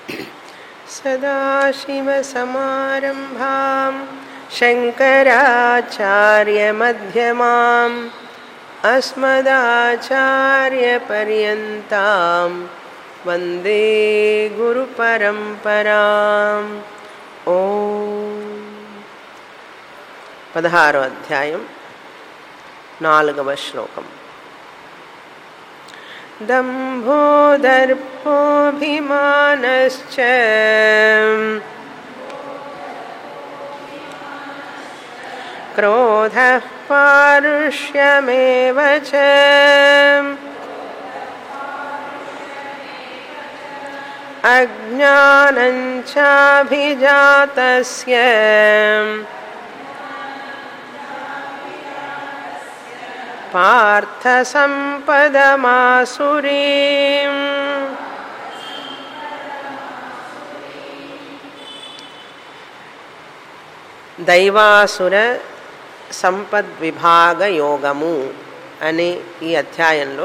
सदाशिवसमारम्भां शङ्कराचार्यमध्यमाम् अस्मदाचार्यपर्यन्तां वन्दे गुरुपरम्पराम् ఓ పదహారో అధ్యాయం నాలుగవ శ్లోకం दम्भोदर्पोऽभिमानश्च क्रोधः पारुष्यमेव च अज्ञानञ्चाभिजातस्य पार्थसम्पदमासुरीम् దైవాసుర సంపద్విభాగ యోగము అనే ఈ అధ్యాయంలో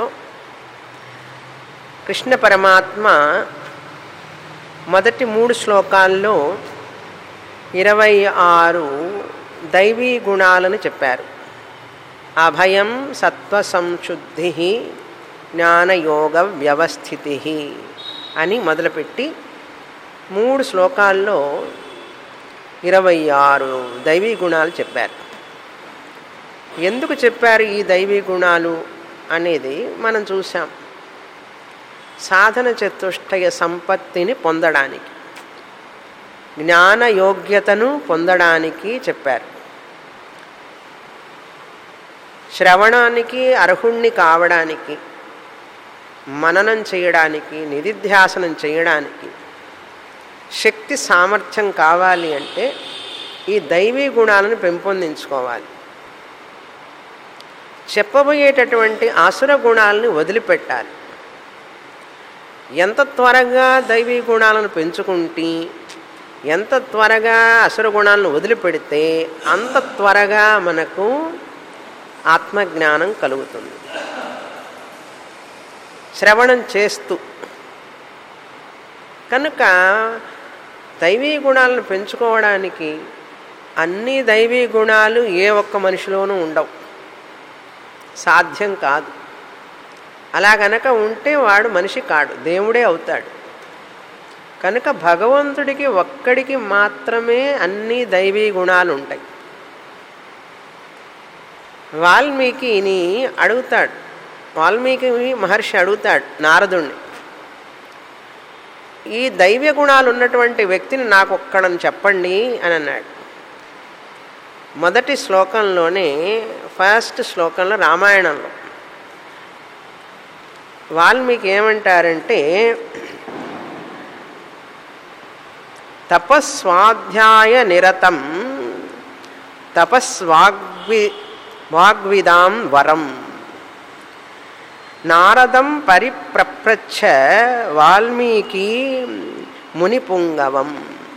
కృష్ణ పరమాత్మ మొదటి మూడు శ్లోకాల్లో ఇరవై ఆరు దైవీ గుణాలను చెప్పారు అభయం సత్వ సంశుద్ధి జ్ఞానయోగ వ్యవస్థితి అని మొదలుపెట్టి మూడు శ్లోకాల్లో ఇరవై ఆరు దైవీ గుణాలు చెప్పారు ఎందుకు చెప్పారు ఈ దైవీ గుణాలు అనేది మనం చూసాం సాధన చతుష్టయ సంపత్తిని పొందడానికి జ్ఞాన యోగ్యతను పొందడానికి చెప్పారు శ్రవణానికి అర్హుణ్ణి కావడానికి మననం చేయడానికి నిధిధ్యాసనం చేయడానికి శక్తి సామర్థ్యం కావాలి అంటే ఈ దైవీ గుణాలను పెంపొందించుకోవాలి చెప్పబోయేటటువంటి ఆసుర గుణాలను వదిలిపెట్టాలి ఎంత త్వరగా దైవీ గుణాలను పెంచుకుంటే ఎంత త్వరగా అసుర గుణాలను వదిలిపెడితే అంత త్వరగా మనకు ఆత్మజ్ఞానం కలుగుతుంది శ్రవణం చేస్తూ కనుక దైవీ గుణాలను పెంచుకోవడానికి అన్ని దైవీ గుణాలు ఏ ఒక్క మనిషిలోనూ ఉండవు సాధ్యం కాదు అలా గనక ఉంటే వాడు మనిషి కాడు దేవుడే అవుతాడు కనుక భగవంతుడికి ఒక్కడికి మాత్రమే అన్ని దైవీ గుణాలు ఉంటాయి వాల్మీకిని అడుగుతాడు వాల్మీకి మహర్షి అడుగుతాడు నారదుణ్ణి ఈ దైవ్య గుణాలు ఉన్నటువంటి వ్యక్తిని నాకు ఒక్కడని చెప్పండి అని అన్నాడు మొదటి శ్లోకంలోనే ఫస్ట్ శ్లోకంలో రామాయణంలో వాల్మీకి ఏమంటారంటే తపస్వాధ్యాయ నిరతం తపస్వాగ్వి వాగ్విదాం వరం నారదం పరిప్రప్రచ్ఛ వాల్మీకి మునిపుంగవం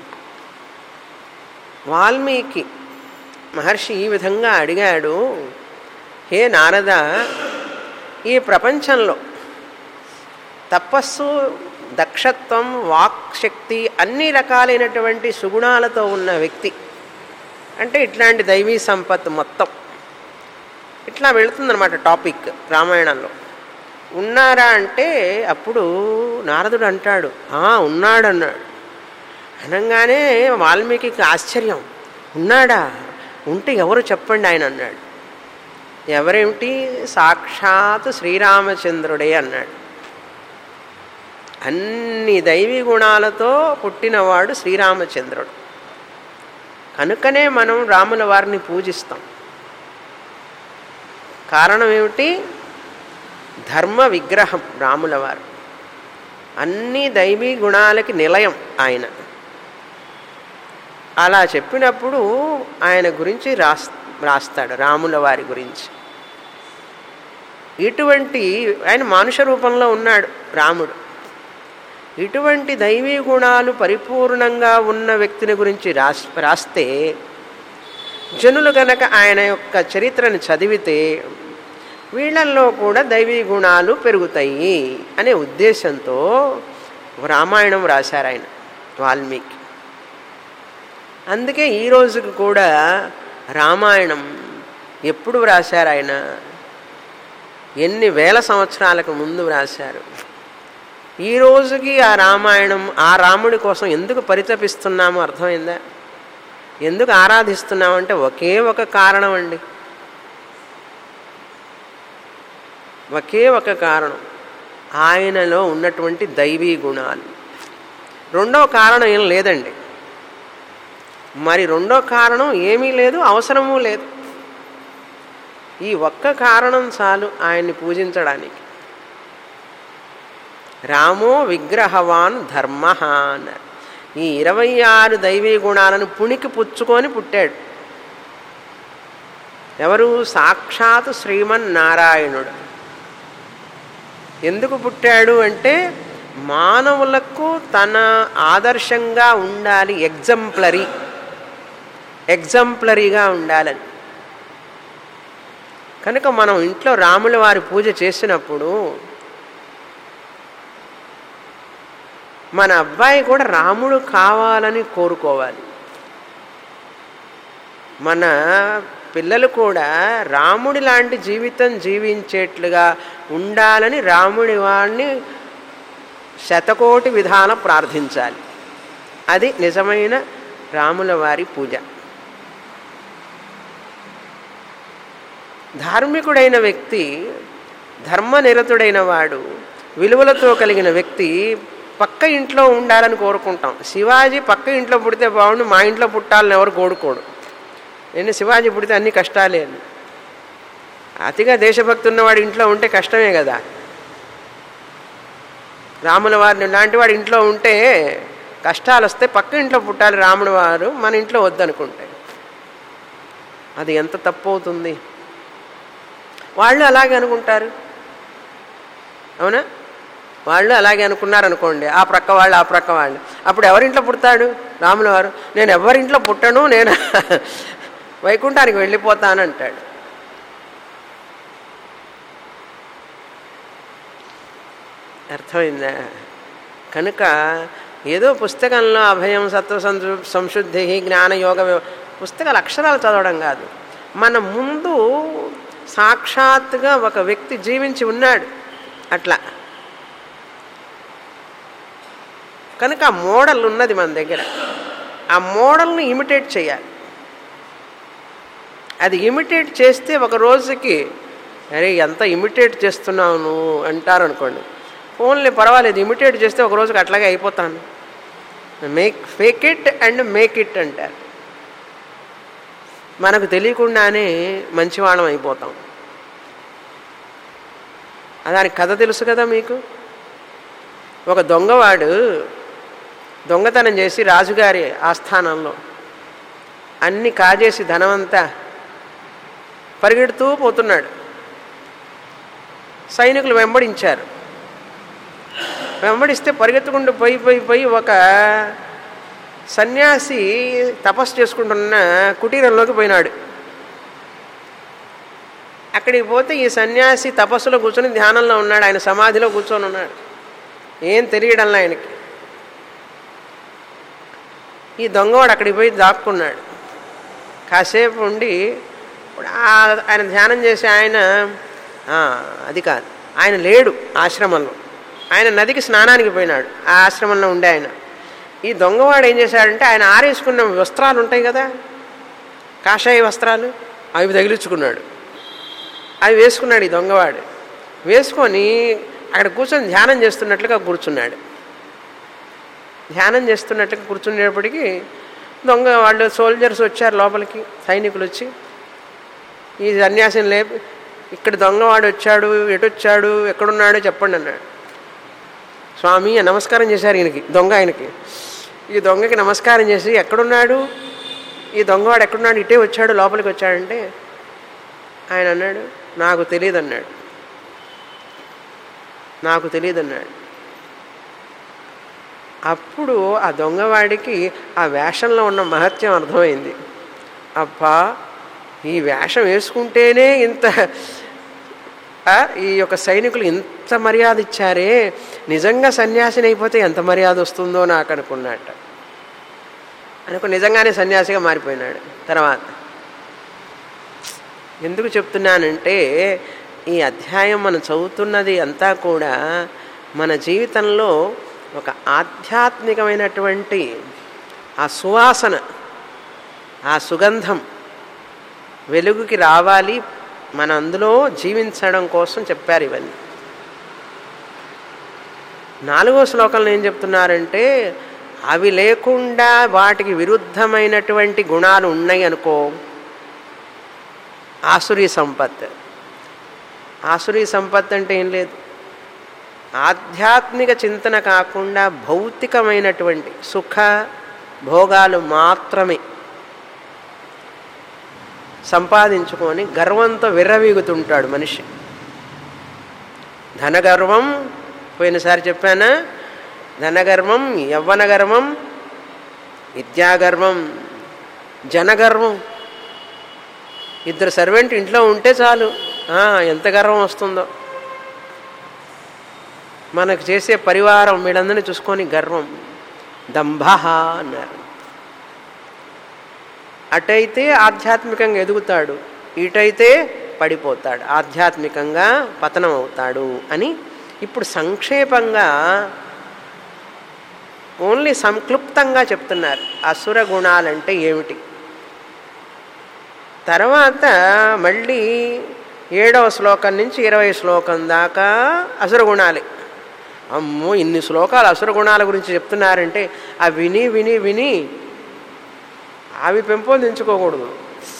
వాల్మీకి మహర్షి ఈ విధంగా అడిగాడు హే నారద ఈ ప్రపంచంలో తపస్సు దక్షత్వం వాక్శక్తి అన్ని రకాలైనటువంటి సుగుణాలతో ఉన్న వ్యక్తి అంటే ఇట్లాంటి దైవీ సంపత్తు మొత్తం ఇట్లా వెళుతుందన్నమాట టాపిక్ రామాయణంలో ఉన్నారా అంటే అప్పుడు నారదుడు అంటాడు ఉన్నాడు అన్నాడు అనగానే వాల్మీకి ఆశ్చర్యం ఉన్నాడా ఉంటే ఎవరు చెప్పండి ఆయన అన్నాడు ఎవరేమిటి సాక్షాత్ శ్రీరామచంద్రుడే అన్నాడు అన్ని దైవీ గుణాలతో పుట్టినవాడు శ్రీరామచంద్రుడు కనుకనే మనం రాముల వారిని పూజిస్తాం కారణం ఏమిటి ధర్మ విగ్రహం రాముల వారు అన్ని దైవీ గుణాలకి నిలయం ఆయన అలా చెప్పినప్పుడు ఆయన గురించి రాస్ రాస్తాడు రాముల వారి గురించి ఇటువంటి ఆయన మానుష రూపంలో ఉన్నాడు రాముడు ఇటువంటి దైవీ గుణాలు పరిపూర్ణంగా ఉన్న వ్యక్తిని గురించి రాస్ రాస్తే జనులు గనక ఆయన యొక్క చరిత్రను చదివితే వీళ్ళల్లో కూడా దైవీ గుణాలు పెరుగుతాయి అనే ఉద్దేశంతో రామాయణం రాశారు ఆయన వాల్మీకి అందుకే ఈ రోజుకి కూడా రామాయణం ఎప్పుడు వ్రాశారు ఆయన ఎన్ని వేల సంవత్సరాలకు ముందు వ్రాశారు ఈ రోజుకి ఆ రామాయణం ఆ రాముడి కోసం ఎందుకు పరితపిస్తున్నామో అర్థమైందా ఎందుకు ఆరాధిస్తున్నామంటే ఒకే ఒక కారణం అండి ఒకే ఒక కారణం ఆయనలో ఉన్నటువంటి దైవీ గుణాలు రెండవ కారణం ఏం లేదండి మరి రెండో కారణం ఏమీ లేదు అవసరమూ లేదు ఈ ఒక్క కారణం చాలు ఆయన్ని పూజించడానికి రామో విగ్రహవాన్ ధర్మ అన్నారు ఈ ఇరవై ఆరు దైవీ గుణాలను పుణికి పుచ్చుకొని పుట్టాడు ఎవరు సాక్షాత్ శ్రీమన్నారాయణుడు ఎందుకు పుట్టాడు అంటే మానవులకు తన ఆదర్శంగా ఉండాలి ఎగ్జంప్లరీ ఎగ్జంప్లరీగా ఉండాలని కనుక మనం ఇంట్లో రాముల వారి పూజ చేసినప్పుడు మన అబ్బాయి కూడా రాముడు కావాలని కోరుకోవాలి మన పిల్లలు కూడా రాముడి లాంటి జీవితం జీవించేట్లుగా ఉండాలని రాముడి వాడిని శతకోటి విధానం ప్రార్థించాలి అది నిజమైన రాముల వారి పూజ ధార్మికుడైన వ్యక్తి ధర్మనిరతుడైన వాడు విలువలతో కలిగిన వ్యక్తి పక్క ఇంట్లో ఉండాలని కోరుకుంటాం శివాజీ పక్క ఇంట్లో పుడితే బాగుండు మా ఇంట్లో పుట్టాలని ఎవరు కోరుకోడు నేను శివాజీ పుడితే అన్ని కష్టాలే అని అతిగా దేశభక్తి ఉన్నవాడు ఇంట్లో ఉంటే కష్టమే కదా రాముల వారిని లాంటి వాడు ఇంట్లో ఉంటే కష్టాలు వస్తే పక్క ఇంట్లో పుట్టాలి రాముడు వారు మన ఇంట్లో వద్దనుకుంటే అది ఎంత తప్పు అవుతుంది వాళ్ళు అలాగే అనుకుంటారు అవునా వాళ్ళు అలాగే అనుకున్నారు అనుకోండి ఆ ప్రక్క వాళ్ళు ఆ ప్రక్క వాళ్ళు అప్పుడు ఎవరింట్లో పుడతాడు రాముల వారు నేను ఎవరింట్లో పుట్టను నేను వైకుంఠానికి వెళ్ళిపోతానంటాడు అర్థమైందా కనుక ఏదో పుస్తకంలో అభయం సత్వ సంశు సంశుద్ధి జ్ఞానయోగ పుస్తకాలు అక్షరాలు చదవడం కాదు మన ముందు సాక్షాత్తుగా ఒక వ్యక్తి జీవించి ఉన్నాడు అట్లా కనుక ఆ మోడల్ ఉన్నది మన దగ్గర ఆ మోడల్ని ఇమిటేట్ చేయాలి అది ఇమిటేట్ చేస్తే ఒక రోజుకి అరే ఎంత ఇమిటేట్ చేస్తున్నావు నువ్వు అంటారు అనుకోండి ఫోన్లే పర్వాలేదు ఇమిటేట్ చేస్తే ఒక రోజుకి అట్లాగే అయిపోతాను make fake it and make it అంటారు మనకు తెలియకుండానే మంచివాళ్ళం అయిపోతాం దానికి కథ తెలుసు కదా మీకు ఒక దొంగవాడు దొంగతనం చేసి రాజుగారి ఆస్థానంలో అన్ని కాజేసి ధనమంతా పరిగెడుతూ పోతున్నాడు సైనికులు వెంబడించారు వెంబడిస్తే పరిగెత్తుకుంటూ పోయి పోయి పోయి ఒక సన్యాసి తపస్సు చేసుకుంటున్న కుటీరంలోకి పోయినాడు అక్కడికి పోతే ఈ సన్యాసి తపస్సులో కూర్చొని ధ్యానంలో ఉన్నాడు ఆయన సమాధిలో కూర్చొని ఉన్నాడు ఏం తెలియడంలా ఆయనకి ఈ దొంగవాడు అక్కడికి పోయి దాక్కున్నాడు కాసేపు ఉండి ఇప్పుడు ఆ- ఆయన ధ్యానం చేసి ఆయన "ఆ, అది కాదు ఆయన లేడు ఆశ్రమంలో ఆయన నదికి స్నానానికి పోయినాడు ఆ ఆశ్రమంలో ఉండే ఆయన ఈ దొంగవాడు ఏం చేశాడంటే ఆయన ఆరేసుకున్న వస్త్రాలు ఉంటాయి కదా కాషాయ వస్త్రాలు అవి తగిలించుకున్నాడు అవి వేసుకున్నాడు ఈ దొంగవాడు వేసుకొని అక్కడ కూర్చొని ధ్యానం చేస్తున్నట్లుగా కూర్చున్నాడు ధ్యానం చేస్తున్నట్టుగా కూర్చునేటప్పటికీ దొంగ వాళ్ళు సోల్జర్స్ వచ్చారు లోపలికి సైనికులు వచ్చి ఈ సన్యాసిని లేపి ఇక్కడ దొంగవాడు వచ్చాడు ఎటు వచ్చాడు ఎక్కడున్నాడో చెప్పండి అన్నాడు స్వామి అని నమస్కారం చేశారు ఈయనకి దొంగ ఆయనకి ఈ దొంగకి నమస్కారం చేసి ఎక్కడున్నాడు ఈ దొంగవాడు ఎక్కడున్నాడు ఇటే వచ్చాడు లోపలికి వచ్చాడంటే ఆయన అన్నాడు నాకు తెలియదు అన్నాడు నాకు తెలియదు అన్నాడు అప్పుడు ఆ దొంగవాడికి ఆ వేషంలో ఉన్న మహత్యం అర్థమైంది అబ్బా ఈ వేషం వేసుకుంటేనే ఇంత ఆ, ఈ యొక్క సైనికులు ఇంత మర్యాద ఇచ్చారే నిజంగా సన్యాసిని అయిపోతే ఎంత మర్యాద వస్తుందో నాకు అనుకున్నట్ట అనుకో నిజంగానే సన్యాసిగా మారిపోయినాడు తర్వాత ఎందుకు చెప్తున్నానంటే ఈ అధ్యాయం మనం చదువుతున్నది అంతా కూడా మన జీవితంలో ఒక ఆధ్యాత్మికమైనటువంటి ఆ సువాసన ఆ సుగంధం వెలుగుకి రావాలి మన అందులో జీవించడం కోసం చెప్పారు ఇవన్నీ నాలుగో శ్లోకంలో ఏం చెప్తున్నారంటే అవి లేకుండా వాటికి విరుద్ధమైనటువంటి గుణాలు ఉన్నాయి అనుకో ఆసురీ సంపత్ ఆసురీ సంపత్ అంటే ఏం లేదు ఆధ్యాత్మిక చింతన కాకుండా భౌతికమైనటువంటి సుఖ భోగాలు మాత్రమే సంపాదించుకొని గర్వంతో విర్రవీగుతుంటాడు మనిషి ధనగర్వం పోయినసారి చెప్పానా ధనగర్వం యవ్వన గర్వం విద్యాగర్వం జనగర్వం ఇద్దరు సర్వెంట్ ఇంట్లో ఉంటే చాలు ఆ, ఎంత గర్వం వస్తుందో మనకు చేసే పరివారం వీళ్ళందరినీ చూసుకొని గర్వం దంభ అన్నారు అటైతే ఆధ్యాత్మికంగా ఎదుగుతాడు ఇటైతే పడిపోతాడు ఆధ్యాత్మికంగా పతనం అవుతాడు అని ఇప్పుడు సంక్షేపంగా ఓన్లీ సంక్లుప్తంగా చెప్తున్నారు అసుర గుణాలంటే ఏమిటి తర్వాత మళ్ళీ ఏడవ శ్లోకం నుంచి ఇరవై శ్లోకం దాకా అసుర గుణాలే అమ్మో ఇన్ని శ్లోకాలు అసుర గుణాల గురించి చెప్తున్నారంటే ఆ విని విని విని అవి పెంపొందించుకోకూడదు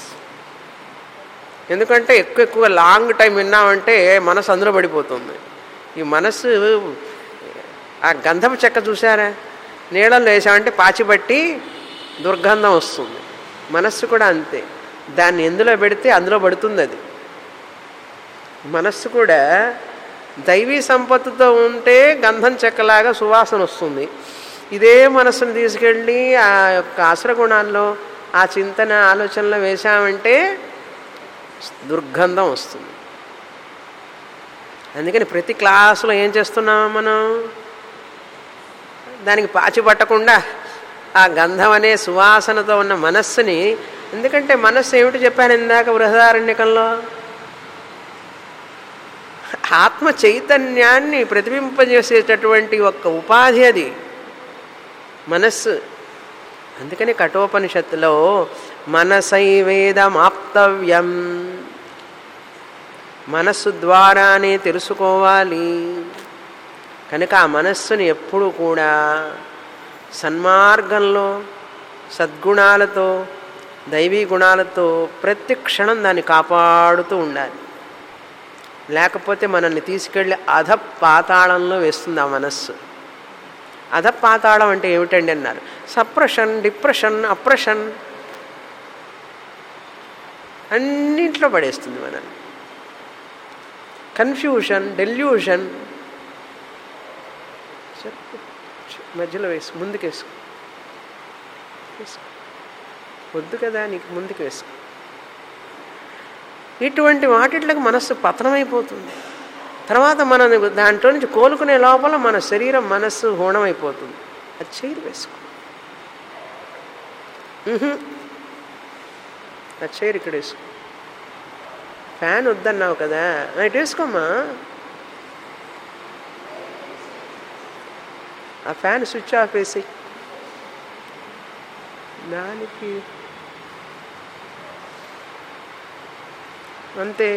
ఎందుకంటే ఎక్కువ ఎక్కువ లాంగ్ టైం విన్నామంటే మనసు అందులో పడిపోతుంది ఈ మనస్సు ఆ గంధపు చెక్క చూసారా నీళ్ళల్లో వేసామంటే పాచిబట్టి దుర్గంధం వస్తుంది మనస్సు కూడా అంతే దాన్ని ఎందులో పెడితే అందులో పడుతుంది అది మనస్సు కూడా దైవీ సంపత్తితో ఉంటే గంధం చెక్కలాగా సువాసన వస్తుంది ఇదే మనస్సును తీసుకెళ్ళి ఆ యొక్క అసుర గుణాల్లో ఆ చింతన ఆలోచనలో వేశామంటే దుర్గంధం వస్తుంది అందుకని ప్రతి క్లాసులో ఏం చేస్తున్నాం మనం దానికి పాచి పట్టకుండా ఆ గంధం అనే సువాసనతో ఉన్న మనస్సుని ఎందుకంటే మనస్సు ఏమిటి చెప్పాను ఇందాక బృహదారణ్యకంలో ఆత్మ చైతన్యాన్ని ప్రతిబింపజేసేటటువంటి ఒక్క ఉపాధి అది మనస్సు అందుకని కఠోపనిషత్తులో మనసైవేదమాప్తవ్యం మనస్సు ద్వారానే తెలుసుకోవాలి కనుక ఆ మనస్సుని ఎప్పుడు కూడా సన్మార్గంలో సద్గుణాలతో దైవీ గుణాలతో ప్రతి క్షణం దాన్ని కాపాడుతూ ఉండాలి లేకపోతే మనల్ని తీసుకెళ్ళి అధ పాతాళంలో వేస్తుంది ఆ మనస్సు అధ పాతాళం అంటే ఏమిటండి అన్నారు సప్రెషన్ డిప్రెషన్ అప్రెషన్ అన్నింట్లో పడేస్తుంది మనల్ని కన్ఫ్యూషన్ డెల్యూషన్ చెప్పు మధ్యలో వేసు ముందుకు వేసుకో వేసుకో వద్దు కదా నీకు ముందుకు వేసుకో ఇటువంటి వాటిట్లకు మనస్సు పతనమైపోతుంది తర్వాత మనం దాంట్లో నుంచి కోలుకునే లోపల మన శరీరం మనస్సు హోణమైపోతుంది అది చైర్ వేసుకో ఉహుం. ఆ చైర్ ఇక్కడ వేసుకో ఫ్యాన్ వద్దన్నావు కదా ఆ, ఇటు వేసుకోమ్మా ఆ ఫ్యాన్ స్విచ్ ఆఫ్ వేసి దానికి అంతే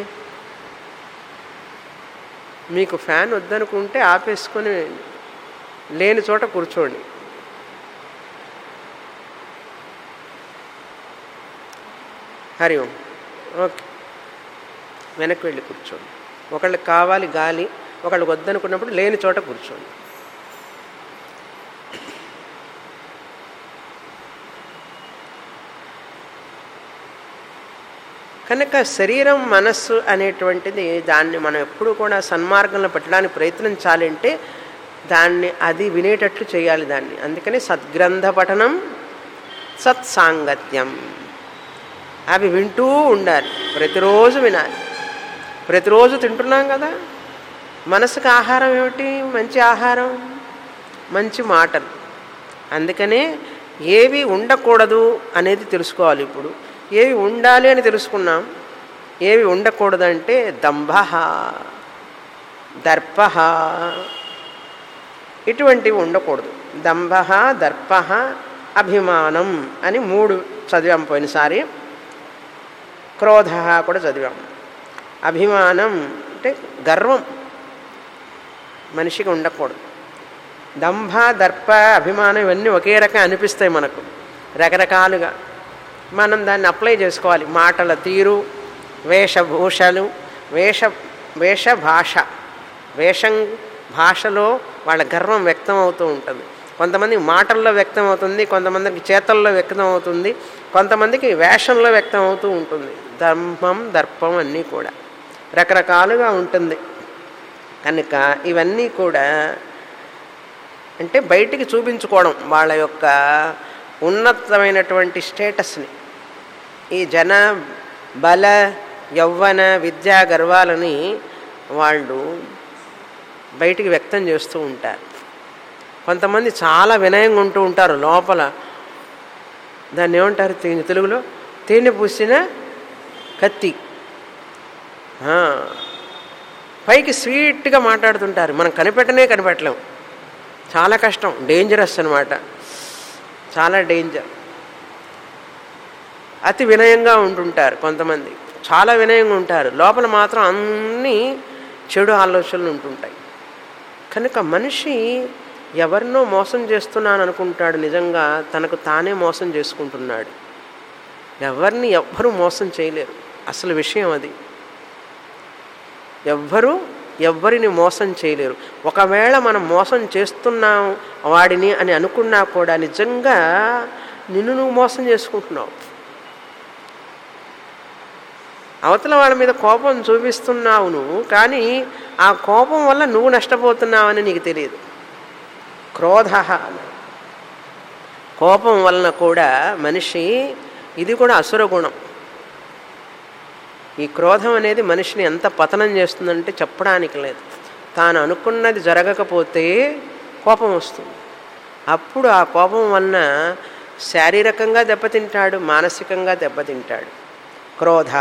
మీకు ఫ్యాన్ వద్దనుకుంటే ఆపేసుకొని లేని చోట కూర్చోండి హరి ఓం ఓకే వెనక్కి వెళ్ళి కూర్చోండి ఒకళ్ళకి కావాలి గాలి ఒకళ్ళకి వద్దనుకున్నప్పుడు లేని చోట కూర్చోండి కనుక శరీరం మనస్సు అనేటువంటిది దాన్ని మనం ఎప్పుడు కూడా సన్మార్గంలో పెట్టడానికి ప్రయత్నించాలంటే దాన్ని అది వినేటట్లు చేయాలి దాన్ని అందుకని సద్గ్రంథ పఠనం సత్సాంగత్యం అవి వింటూ ఉండాలి ప్రతిరోజు వినాలి ప్రతిరోజు తింటున్నాం కదా మనసుకు ఆహారం ఏమిటి మంచి ఆహారం మంచి మాటలు అందుకనే ఏవి ఉండకూడదు అనేది తెలుసుకోవాలి ఇప్పుడు ఏవి ఉండాలి అని తెలుసుకున్నాం ఏవి ఉండకూడదంటే దంభ దర్ప ఇటువంటివి ఉండకూడదు దంభ దర్ప అభిమానం అని మూడు చదివాం పోయినసారి క్రోధ కూడా చదివాం అభిమానం అంటే గర్వం మనిషికి ఉండకూడదు దంభ దర్ప అభిమానం ఇవన్నీ ఒకే రకం అనిపిస్తాయి మనకు రకరకాలుగా మనం దాన్ని అప్లై చేసుకోవాలి మాటల తీరు వేషభూషలు వేష వేష భాష వేషం భాషలో వాళ్ళ గర్వం వ్యక్తం అవుతూ ఉంటుంది కొంతమంది మాటల్లో వ్యక్తం అవుతుంది కొంతమందికి చేతల్లో వ్యక్తం అవుతుంది కొంతమందికి వేషంలో వ్యక్తం అవుతూ ఉంటుంది ధర్మం దర్పం అన్నీ కూడా రకరకాలుగా ఉంటుంది కనుక ఇవన్నీ కూడా అంటే బయటికి చూపించుకోవడం వాళ్ళ యొక్క ఉన్నతమైనటువంటి స్టేటస్ని ఈ జన బల యౌవన విద్యా గర్వాలని వాళ్ళు బయటికి వ్యక్తం చేస్తూ ఉంటారు కొంతమంది చాలా వినయంగా ఉంటూ ఉంటారు లోపల దాన్ని ఏమంటారు తీ- తెలుగులో తేనె పూసిన కత్తి ఆ, పైకి స్వీట్గా మాట్లాడుతుంటారు మనం కనిపెట్టనే కనిపెట్టలేం చాలా కష్టం డేంజరస్ అనమాట చాలా డేంజర్ అతి వినయంగా ఉంటుంటారు కొంతమంది చాలా వినయంగా ఉంటారు లోపల మాత్రం అన్నీ చెడు ఆలోచనలు ఉంటుంటాయి కనుక మనిషి ఎవరినో మోసం చేస్తున్నాను అనుకుంటాడు నిజంగా తనకు తానే మోసం చేసుకుంటున్నాడు ఎవరిని ఎవ్వరూ మోసం చేయలేరు అసలు విషయం అది ఎవ్వరూ ఎవ్వరిని మోసం చేయలేరు ఒకవేళ మనం మోసం చేస్తున్నాం వాడిని అని అనుకున్నా కూడా నిజంగా నిన్ను నువ్వు మోసం చేసుకుంటున్నావు అవతల వాళ్ళ మీద కోపం చూపిస్తున్నావు నువ్వు కానీ ఆ కోపం వల్ల నువ్వు నష్టపోతున్నావని నీకు తెలియదు క్రోధ కోపం వలన కూడా మనిషి ఇది కూడా అసుర గుణం ఈ క్రోధం అనేది మనిషిని ఎంత పతనం చేస్తుందంటే చెప్పడానికి లేదు తాను అనుకున్నది జరగకపోతే కోపం వస్తుంది అప్పుడు ఆ కోపం వలన శారీరకంగా దెబ్బతింటాడు మానసికంగా దెబ్బతింటాడు క్రోధ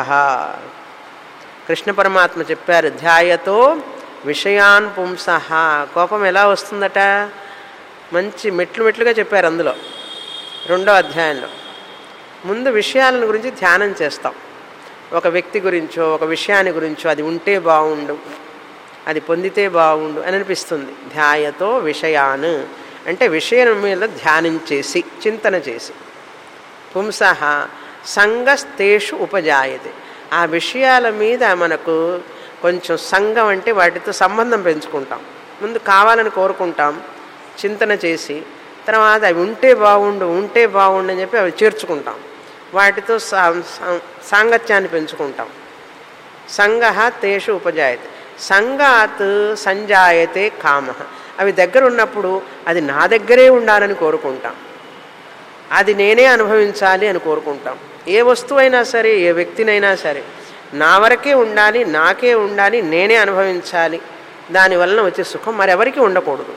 కృష్ణ పరమాత్మ చెప్పారు ధ్యాయతో విషయాన్ పుంస కోపం ఎలా వస్తుందట మంచి మెట్లు మెట్లుగా చెప్పారు అందులో రెండో అధ్యాయంలో ముందు విషయాలను గురించి ధ్యానం చేస్తాం ఒక వ్యక్తి గురించో ఒక విషయాన్ని గురించో అది ఉంటే బాగుండు అది పొందితే బాగుండు అని అనిపిస్తుంది ధ్యాయతో విషయాన్ అంటే విషయం మీద ధ్యానం చేసి చింతన చేసి పుంస సంగస్తేషు ఉపజాయతే ఆ విషయాల మీద మనకు కొంచెం సంఘం అంటే వాటితో సంబంధం పెంచుకుంటాం ముందు కావాలని కోరుకుంటాం చింతన చేసి తర్వాత అవి ఉంటే బాగుండు ఉంటే బాగుండు అని చెప్పి అవి చేర్చుకుంటాం వాటితో సా- సా- సాంగత్యాన్ని పెంచుకుంటాం సంగ తేషు ఉపజాయతే సంగాత్ సంజాయతే కామ అవి దగ్గర ఉన్నప్పుడు అది నా దగ్గరే ఉండాలని కోరుకుంటాం అది నేనే అనుభవించాలి అని కోరుకుంటాం ఏ వస్తువైనా సరే ఏ వ్యక్తినైనా సరే నా వరకే ఉండాలి నాకే ఉండాలి నేనే అనుభవించాలి దానివలన వచ్చే సుఖం మరెవరికి ఉండకూడదు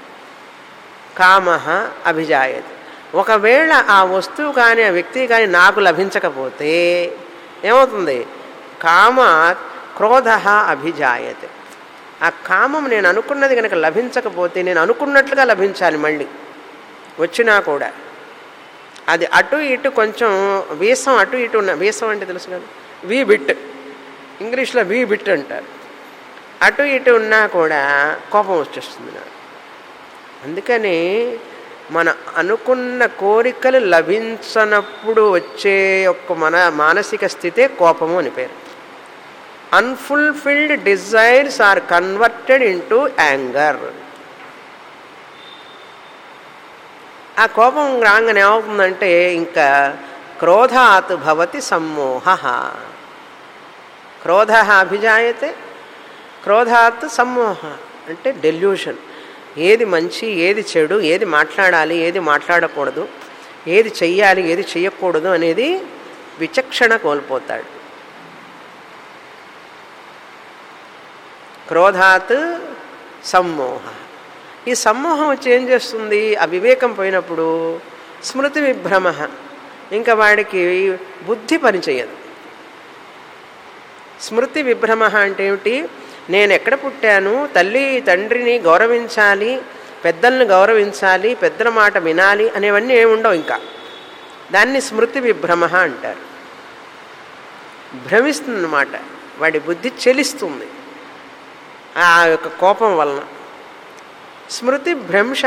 కామ అభిజాయతి ఒకవేళ ఆ వస్తువు కానీ ఆ వ్యక్తి కానీ నాకు లభించకపోతే ఏమవుతుంది కామ క్రోధ అభిజాయతే ఆ కామం నేను అనుకున్నది కనుక లభించకపోతే నేను అనుకున్నట్లుగా లభించాలి మళ్ళీ వచ్చినా కూడా అది అటు ఇటు కొంచెం వీసం అటు ఇటు ఉన్న వీసం అంటే తెలుసు కదా వీ బిట్ ఇంగ్లీష్లో వీ బిట్ అంటారు అటు ఇటు ఉన్నా కూడా కోపం వచ్చేస్తుంది నాకు అందుకని మన అనుకున్న కోరికలు లభించనప్పుడు వచ్చే యొక్క మన మానసిక స్థితే కోపము అని పేరు unfulfilled desires are converted into anger ఆ కోపం రాగానే ఏమవుతుందంటే ఇంకా క్రోధాత్ భవతి సమ్మోహ క్రోధ అభిజాయతే క్రోధాత్ సమ్మోహ అంటే డెల్యూషన్ ఏది మంచి ఏది చెడు ఏది మాట్లాడాలి ఏది మాట్లాడకూడదు ఏది చెయ్యాలి ఏది చెయ్యకూడదు అనేది విచక్షణ కోల్పోతాడు క్రోధాత్ సమ్మోహ ఈ సమ్మోహం వచ్చి ఏం చేస్తుంది ఆ వివేకం పోయినప్పుడు స్మృతి విభ్రమ ఇంకా వాడికి బుద్ధి పనిచేయదు స్మృతి విభ్రమ అంటే ఏమిటి నేను ఎక్కడ పుట్టాను తల్లి తండ్రిని గౌరవించాలి పెద్దల్ని గౌరవించాలి పెద్దల మాట వినాలి అనేవన్నీ ఏమి ఉండవు ఇంకా దాన్ని స్మృతి విభ్రమ అంటారు భ్రమిస్తుందన్నమాట వాడి బుద్ధి చెలిస్తుంది ఆ యొక్క కోపం వలన స్మృతి భ్రంశ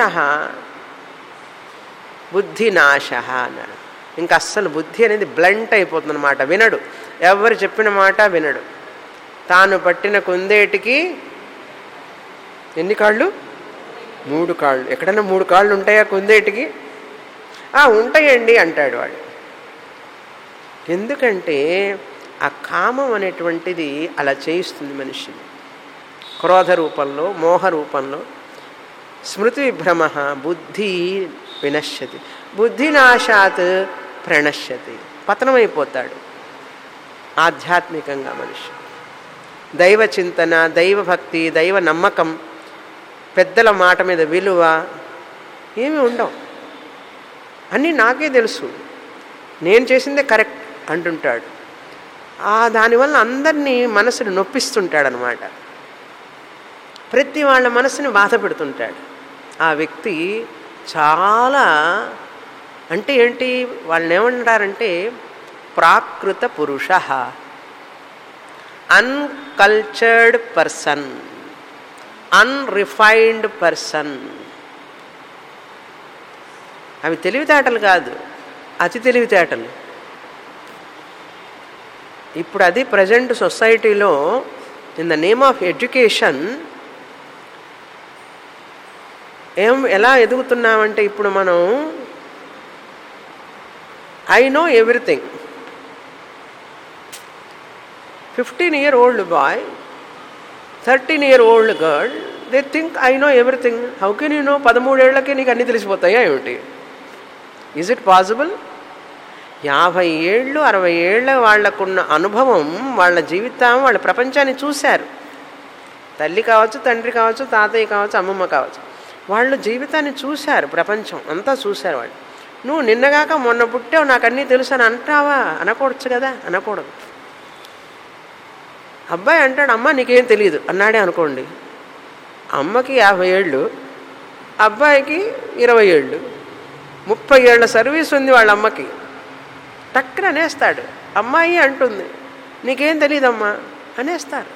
బుద్ధి నాశ అన్నాడు ఇంకా అస్సలు బుద్ధి అనేది బ్లంట్ అయిపోతుంది అనమాట వినడు ఎవరు చెప్పిన మాట వినడు తాను పట్టిన కుందేటికి ఎన్ని కాళ్ళు మూడు కాళ్ళు ఎక్కడన్నా మూడు కాళ్ళు ఉంటాయా కుందేటికి "ఆ, ఉంటాయండి అంటాడు వాడు ఎందుకంటే ఆ కామం అనేటువంటిది అలా చేయిస్తుంది మనిషిని క్రోధ రూపంలో మోహ రూపంలో స్మృతి విభ్రమ బుద్ధి వినశ్యతి బుద్ధినాశాత్ ప్రణశ్యతి పతనమైపోతాడు ఆధ్యాత్మికంగా మనిషి దైవ చింతన దైవభక్తి దైవ నమ్మకం పెద్దల మాట మీద విలువ ఏమీ ఉండవు అన్నీ నాకే తెలుసు నేను చేసిందే కరెక్ట్ అంటుంటాడు ఆ దానివల్ల అందరినీ మనసును నొప్పిస్తుంటాడనమాట ప్రతి వాళ్ళ మనసుని బాధ పెడుతుంటాడు ఆ వ్యక్తి చాలా అంటే ఏంటి వాళ్ళని ఏమంటారంటే ప్రాకృత పురుష అన్కల్చర్డ్ పర్సన్ అన్రిఫైన్డ్ పర్సన్ అవి తెలివితేటలు కాదు అతి తెలివితేటలు ఇప్పుడు అది ప్రజెంట్ సొసైటీలో in the name of education ఏం ఎలా ఎదుగుతున్నామంటే ఇప్పుడు మనం I know everything fifteen year old boy thirteen year old girl they think I know everything how can you know పదమూడేళ్లకే నీకు అన్నీ తెలిసిపోతాయా ఏమిటి ఈజ్ ఇట్ పాసిబుల్ యాభై ఏళ్ళు అరవై ఏళ్ళ వాళ్లకున్న అనుభవం వాళ్ళ జీవితం వాళ్ళ ప్రపంచాన్ని చూశారు తల్లి కావచ్చు తండ్రి కావచ్చు తాతయ్య కావచ్చు అమ్మమ్మ కావచ్చు వాళ్ళు జీవితాన్ని చూశారు ప్రపంచం అంతా చూశారు వాళ్ళు నువ్వు నిన్నగాక మొన్న పుట్టావు నాకు అన్నీ తెలుసు అని అంటావా అనకూడదు కదా అనకూడదు అబ్బాయి అంటాడు అమ్మ నీకేం తెలియదు అన్నాడే అనుకోండి అమ్మకి యాభై ఏళ్ళు అబ్బాయికి ఇరవై ఏళ్ళు ముప్పై ఏళ్ళ సర్వీస్ ఉంది వాళ్ళ అమ్మకి టక్కున అనేస్తాడు అమ్మాయి అంటుంది నీకేం తెలియదమ్మా అనేస్తారు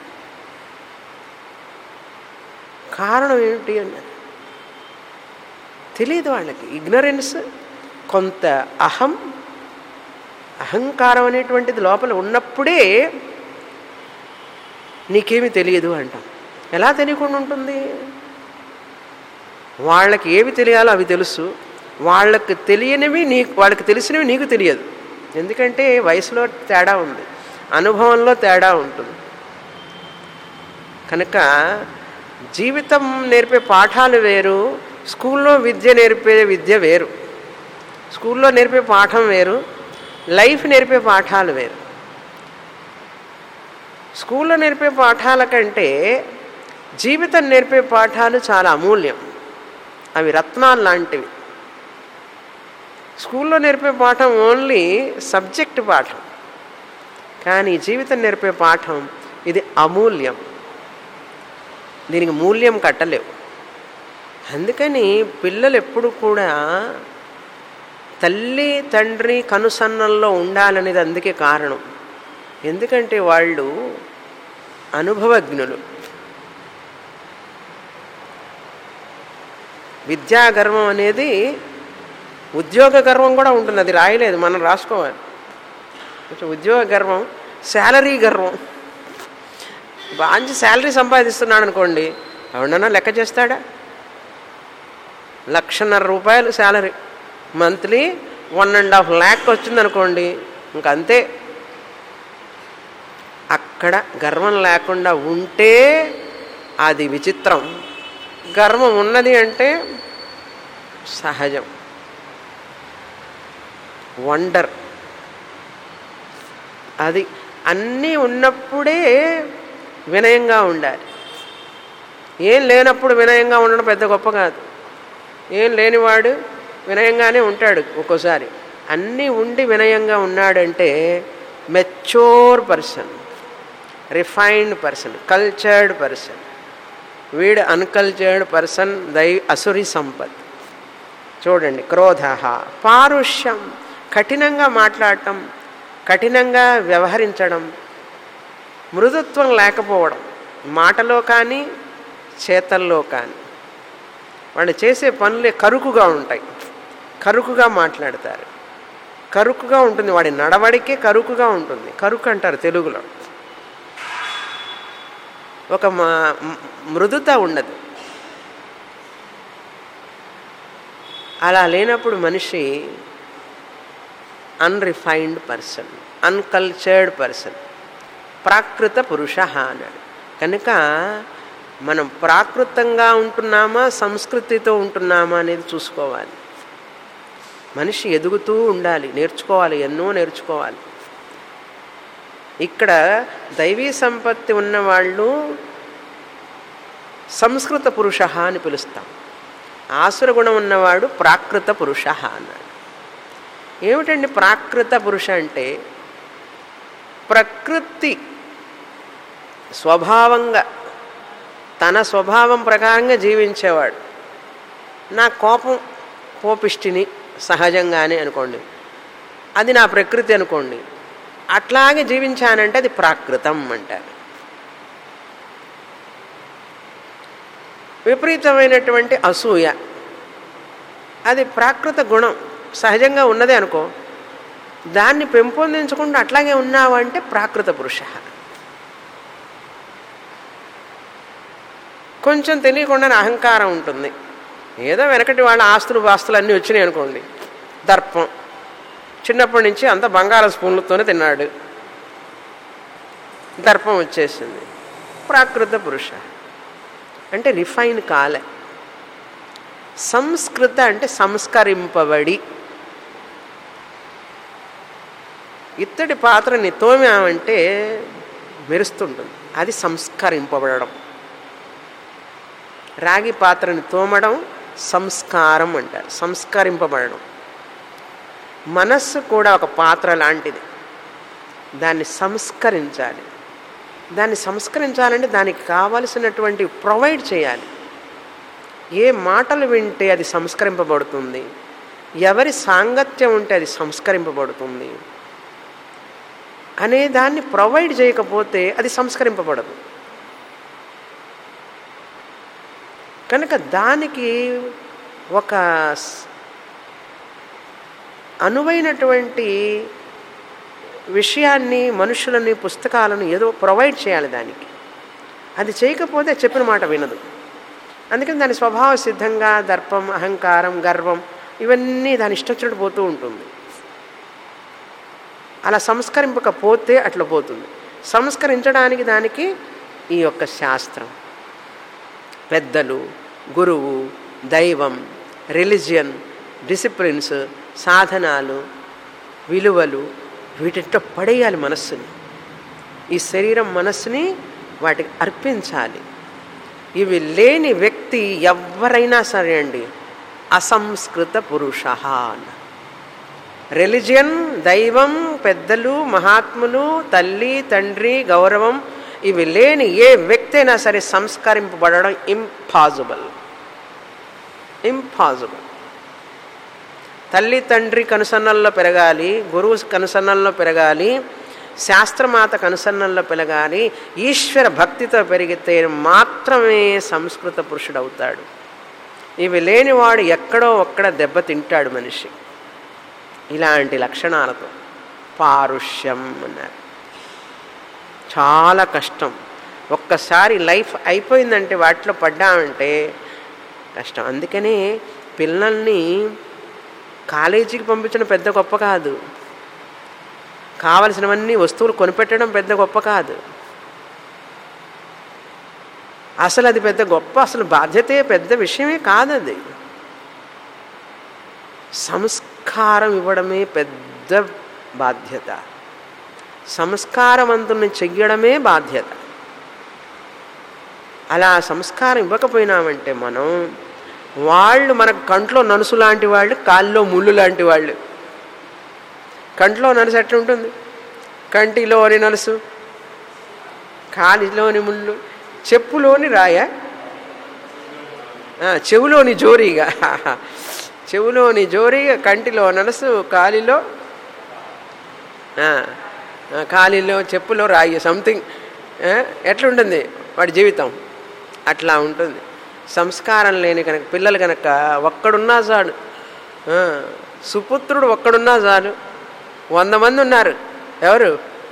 కారణం ఏమిటి అన్నది తెలియదు వాళ్ళకి ఇగ్నరెన్స్ కొంత అహం అహంకారం అనేటువంటిది లోపల ఉన్నప్పుడే నీకేమి తెలియదు అంటాం ఎలా తెలియకుండా ఉంటుంది వాళ్ళకి ఏవి తెలియాలో అవి తెలుసు వాళ్ళకి తెలియనివి నీకు వాళ్ళకి తెలిసినవి నీకు తెలియదు ఎందుకంటే వయసులో తేడా ఉంది అనుభవంలో తేడా ఉంటుంది కనుక జీవితం నేర్పే పాఠాలు వేరు స్కూల్లో విద్య నేర్పే విద్య వేరు స్కూల్లో నేర్పే పాఠం వేరు లైఫ్ నేర్పే పాఠాలు వేరు స్కూల్లో నేర్పే పాఠాల కంటే జీవితం నేర్పే పాఠాలు చాలా అమూల్యం అవి రత్నాలు లాంటివి స్కూల్లో నేర్పే పాఠం ఓన్లీ సబ్జెక్ట్ పాఠం కానీ జీవితం నేర్పే పాఠం ఇది అమూల్యం దీనికి మూల్యం కట్టలేవు అందుకని పిల్లలు ఎప్పుడు కూడా తల్లి తండ్రి కనుసన్నల్లో ఉండాలనేది అందుకే కారణం ఎందుకంటే వాళ్ళు అనుభవజ్ఞులు విద్యా గర్వం అనేది ఉద్యోగ గర్వం కూడా ఉంటుంది అది రాయలేదు మనం రాసుకోవాలి కొంచెం ఉద్యోగ గర్వం శాలరీ గర్వం మంచి శాలరీ సంపాదిస్తున్నాడు అనుకోండి ఎవడన్నా లెక్క చేస్తాడా లక్షన్నర రూపాయలు salary monthly one and half lakh వచ్చిందనుకోండి ఇంకంతే అక్కడ గర్వం లేకుండా ఉంటే అది విచిత్రం గర్వం ఉన్నది అంటే సహజం వండర్ అది అన్నీ ఉన్నప్పుడే వినయంగా ఉండాలి ఏం లేనప్పుడు వినయంగా ఉండడం పెద్ద గొప్ప కాదు ఏం లేనివాడు వినయంగానే ఉంటాడు ఒక్కోసారి అన్నీ ఉండి వినయంగా ఉన్నాడంటే mature person refined person cultured person వీడు అన్కల్చర్డ్ పర్సన్ దై అసురి సంపత్ చూడండి క్రోధ పారుష్యం కఠినంగా మాట్లాడటం కఠినంగా వ్యవహరించడం మృదుత్వం లేకపోవడం మాటలో కానీ చేతల్లో కానీ వాళ్ళు చేసే పనులే కరుకుగా ఉంటాయి కరుకుగా మాట్లాడతారు కరుకుగా ఉంటుంది వాడి నడవడికే కరుకుగా ఉంటుంది కరుకు అంటారు తెలుగులో ఒక మా- మ్- మృదుత ఉండదు అలా లేనప్పుడు మనిషి అన్రిఫైన్డ్ పర్సన్ అన్కల్చర్డ్ పర్సన్ ప్రాకృత పురుష అన్నాడు కనుక మనం ప్రాకృతంగా ఉంటున్నామా సంస్కృతితో ఉంటున్నామా అనేది చూసుకోవాలి మనిషి ఎదుగుతూ ఉండాలి నేర్చుకోవాలి ఎన్నో నేర్చుకోవాలి ఇక్కడ దైవీ సంపత్తి ఉన్నవాళ్ళు సంస్కృత పురుష అని పిలుస్తాం ఆసుర గుణం ఉన్నవాడు ప్రాకృత పురుష అన్నాడు ఏమిటండి ప్రాకృత పురుష అంటే ప్రకృతి స్వభావంగా తన స్వభావం ప్రకారంగా జీవించేవాడు నా కోపం కోపిష్టిని సహజంగానే అనుకోండి అది నా ప్రకృతి అనుకోండి అట్లాగే జీవించానంటే అది ప్రాకృతం అంటారు విపరీతమైనటువంటి అసూయ అది ప్రాకృత గుణం సహజంగా ఉన్నదే అనుకో దాన్ని పెంపొందించకుండా అట్లాగే ఉన్నావంటే ప్రాకృత పురుష కొంచెం తెలియకుండానే అహంకారం ఉంటుంది ఏదో వెనకటి వాళ్ళ ఆస్తులు పాస్తులు అన్నీ వచ్చినాయి అనుకోండి దర్పం చిన్నప్పటి నుంచి అంత బంగాళ స్పూన్లతోనే తిన్నాడు దర్పం వచ్చేసింది ప్రాకృత పురుష అంటే రిఫైన్ కాలే సంస్కృత అంటే సంస్కరింపబడి ఇత్తడి పాత్రని తోమామంటే మెరుస్తుంటుంది అది సంస్కరింపబడడం రాగి పాత్రని తోమడం సంస్కారం అంటారు సంస్కరింపబడడం మనస్సు కూడా ఒక పాత్ర లాంటిది దాన్ని సంస్కరించాలి దాన్ని సంస్కరించాలంటే దానికి కావలసినటువంటి ప్రొవైడ్ చేయాలి ఏ మాటలు వింటే అది సంస్కరింపబడుతుంది ఎవరి సాంగత్యం ఉంటే అది సంస్కరింపబడుతుంది అనే దాన్ని ప్రొవైడ్ చేయకపోతే అది సంస్కరింపబడదు కనుక దానికి ఒక స్- అనువైనటువంటి విషయాన్ని మనుషులని పుస్తకాలను ఏదో ప్రొవైడ్ చేయాలి దానికి అది చేయకపోతే చెప్పిన మాట వినదు అందుకని దాని స్వభావ సిద్ధంగా దర్పం అహంకారం గర్వం ఇవన్నీ దాని ఇష్టొచ్చినట్టు పోతూ ఉంటుంది అలా సంస్కరింపకపోతే అట్లా పోతుంది సంస్కరించడానికి దానికి ఈ యొక్క శాస్త్రం పెద్దలు గురువు దైవం రిలిజియన్ డిసిప్లిన్స్ సాధనాలు విలువలు వీటితో పడేయాలి మనస్సుని ఈ శరీరం మనస్సుని వాటికి అర్పించాలి ఇవి లేని వ్యక్తి ఎవరైనా సరే అండి అసంస్కృత పురుష అన్న రిలిజియన్ దైవం పెద్దలు మహాత్ములు తల్లి తండ్రి గౌరవం ఇవి లేని ఏ వ్యక్తి అయినా సరే సంస్కరింపబడడం ఇంపాసిబుల్ ఇంపాసిబుల్ తల్లి తండ్రి కనుసన్నల్లో పెరగాలి గురువు కనుసన్నల్లో పెరగాలి శాస్త్రమాత కనుసన్నల్లో పెరగాలి ఈశ్వర భక్తితో పెరిగితే మాత్రమే సంస్కృత పురుషుడు అవుతాడు ఇవి లేనివాడు ఎక్కడో ఒక్కడ దెబ్బతింటాడు మనిషి ఇలాంటి లక్షణాలతో పారుష్యం అన్నారు చాలా కష్టం ఒక్కసారి లైఫ్ అయిపోయిందంటే వాటిలో పడ్డామంటే కష్టం అందుకనే పిల్లల్ని కాలేజీకి పంపించడం పెద్ద గొప్ప కాదు కావలసినవన్నీ వస్తువులు కొనిపెట్టడం పెద్ద గొప్ప కాదు అసలు అది పెద్ద గొప్ప అసలు బాధ్యతే పెద్ద విషయమే కాదు అది సంస్కారం ఇవ్వడమే పెద్ద బాధ్యత సంస్కారవంతుల్ని చెయ్యడమే బాధ్యత అలా సంస్కారం ఇవ్వకపోయినామంటే మనం వాళ్ళు మనకు కంట్లో నలుసు లాంటి వాళ్ళు కాల్లో ముళ్ళు లాంటి వాళ్ళు కంట్లో నలుసు ఎట్లా ఉంటుంది కంటిలోని నలుసు కాలిలోని ముళ్ళు చెప్పులోని రాయ ఆ, చెవులోని జోరీగా చెవులోని జోరీగా కంటిలో నలుసు కాలిలో ఆ, ఆ, కాలిలో చెప్పులో రాయి సంథింగ్ ఎట్లుంటుంది వాడి జీవితం అట్లా ఉంటుంది సంస్కారం లేని కనుక పిల్లలు కనుక ఒక్కడున్నా చాలు ఆ, సుపుత్రుడు ఒక్కడున్నా చాలు వంద మంది ఉన్నారు ఎవరు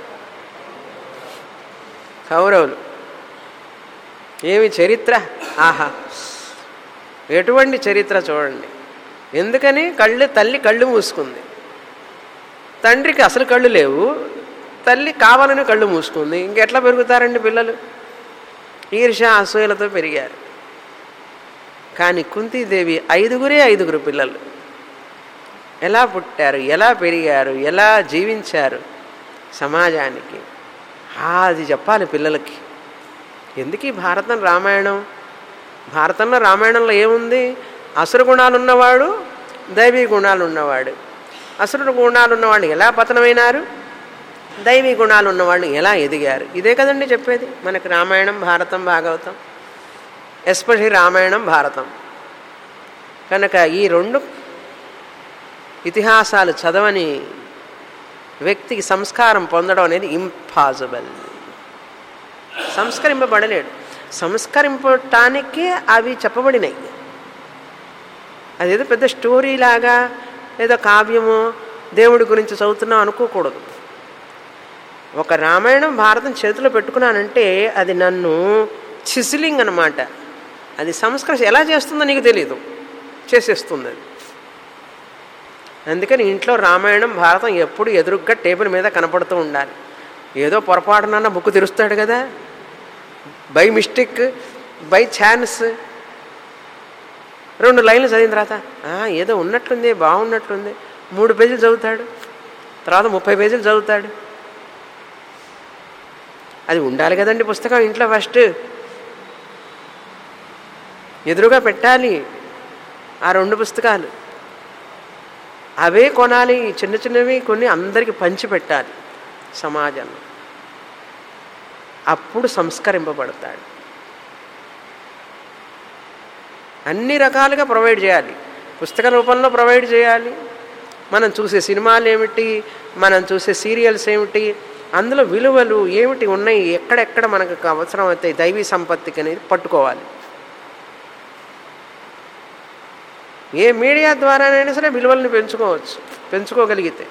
కౌరవులు ఏమి చరిత్ర ఆహా ఎటువంటి చరిత్ర చూడండి ఎందుకని కళ్ళు తల్లి కళ్ళు మూసుకుంది తండ్రికి అసలు కళ్ళు లేవు తల్లి కావాలని కళ్ళు మూసుకుంది ఇంకెట్లా పెరుగుతారండి పిల్లలు ఈర్ష అసూయలతో పెరిగారు కానీ కుంతీదేవి ఐదుగురే ఐదుగురు పిల్లలు ఎలా పుట్టారు ఎలా పెరిగారు ఎలా జీవించారు సమాజానికి ఆ, అది చెప్పాలి పిల్లలకి ఎందుకు ఈ భారతం రామాయణం భారతంలో రామాయణంలో ఏముంది అసుర గుణాలు ఉన్నవాడు దైవీ గుణాలు ఉన్నవాడు అసురుడు గుణాలు ఉన్నవాళ్ళు ఎలా పతనమైనారు దైవీ గుణాలు ఉన్నవాళ్ళు ఎలా ఎదిగారు ఇదే కదండి చెప్పేది మనకి రామాయణం భారతం భాగవతం ఎస్పెషలీ రామాయణం భారతం కనుక ఈ రెండు ఇతిహాసాలు చదవని వ్యక్తికి సంస్కారం పొందడం అనేది ఇంపాసిబుల్ సంస్కరింపబడలేడు సంస్కరింపటానికే అవి చెప్పబడినాయి అదేదో పెద్ద స్టోరీ లాగా ఏదో కావ్యమో దేవుడి గురించి చదువుతున్నాం అనుకోకూడదు ఒక రామాయణం భారతం చేతిలో పెట్టుకున్నానంటే అది నన్ను చిసిలింగ్ అనమాట అది సంస్కరణ ఎలా చేస్తుందో నీకు తెలియదు చేసేస్తుంది అది అందుకని ఇంట్లో రామాయణం భారతం ఎప్పుడు ఎదురుగ్గా టేబుల్ మీద కనపడుతూ ఉండాలి ఏదో పొరపాటునన్న బుక్ తెరుస్తాడు కదా బై మిస్టేక్ బై ఛాన్స్ రెండు లైన్లు చదివిన తర్వాత "ఆ, ఏదో ఉన్నట్లుంది బాగున్నట్లుంది మూడు పేజీలు చదువుతాడు తర్వాత ముప్పై పేజీలు చదువుతాడు అది ఉండాలి కదండి పుస్తకం ఇంట్లో ఫస్ట్ ఎదురుగా పెట్టాలి ఆ రెండు పుస్తకాలు అవే కొనాలి ఈ చిన్న చిన్నవి కొన్ని అందరికి పంచి పెట్టాలి సమాజంలో అప్పుడు సంస్కరింపబడతాడు అన్ని రకాలుగా ప్రొవైడ్ చేయాలి పుస్తక రూపంలో ప్రొవైడ్ చేయాలి మనం చూసే సినిమాలు ఏమిటి మనం చూసే సీరియల్స్ ఏమిటి అందులో విలువలు ఏమిటి ఉన్నాయి ఎక్కడెక్కడ మనకు అవసరం అవుతాయి దైవీ సంపత్తికి అనేది పట్టుకోవాలి ఏ మీడియా ద్వారానైనా సరే విలువలను పెంచుకోవచ్చు పెంచుకోగలిగితే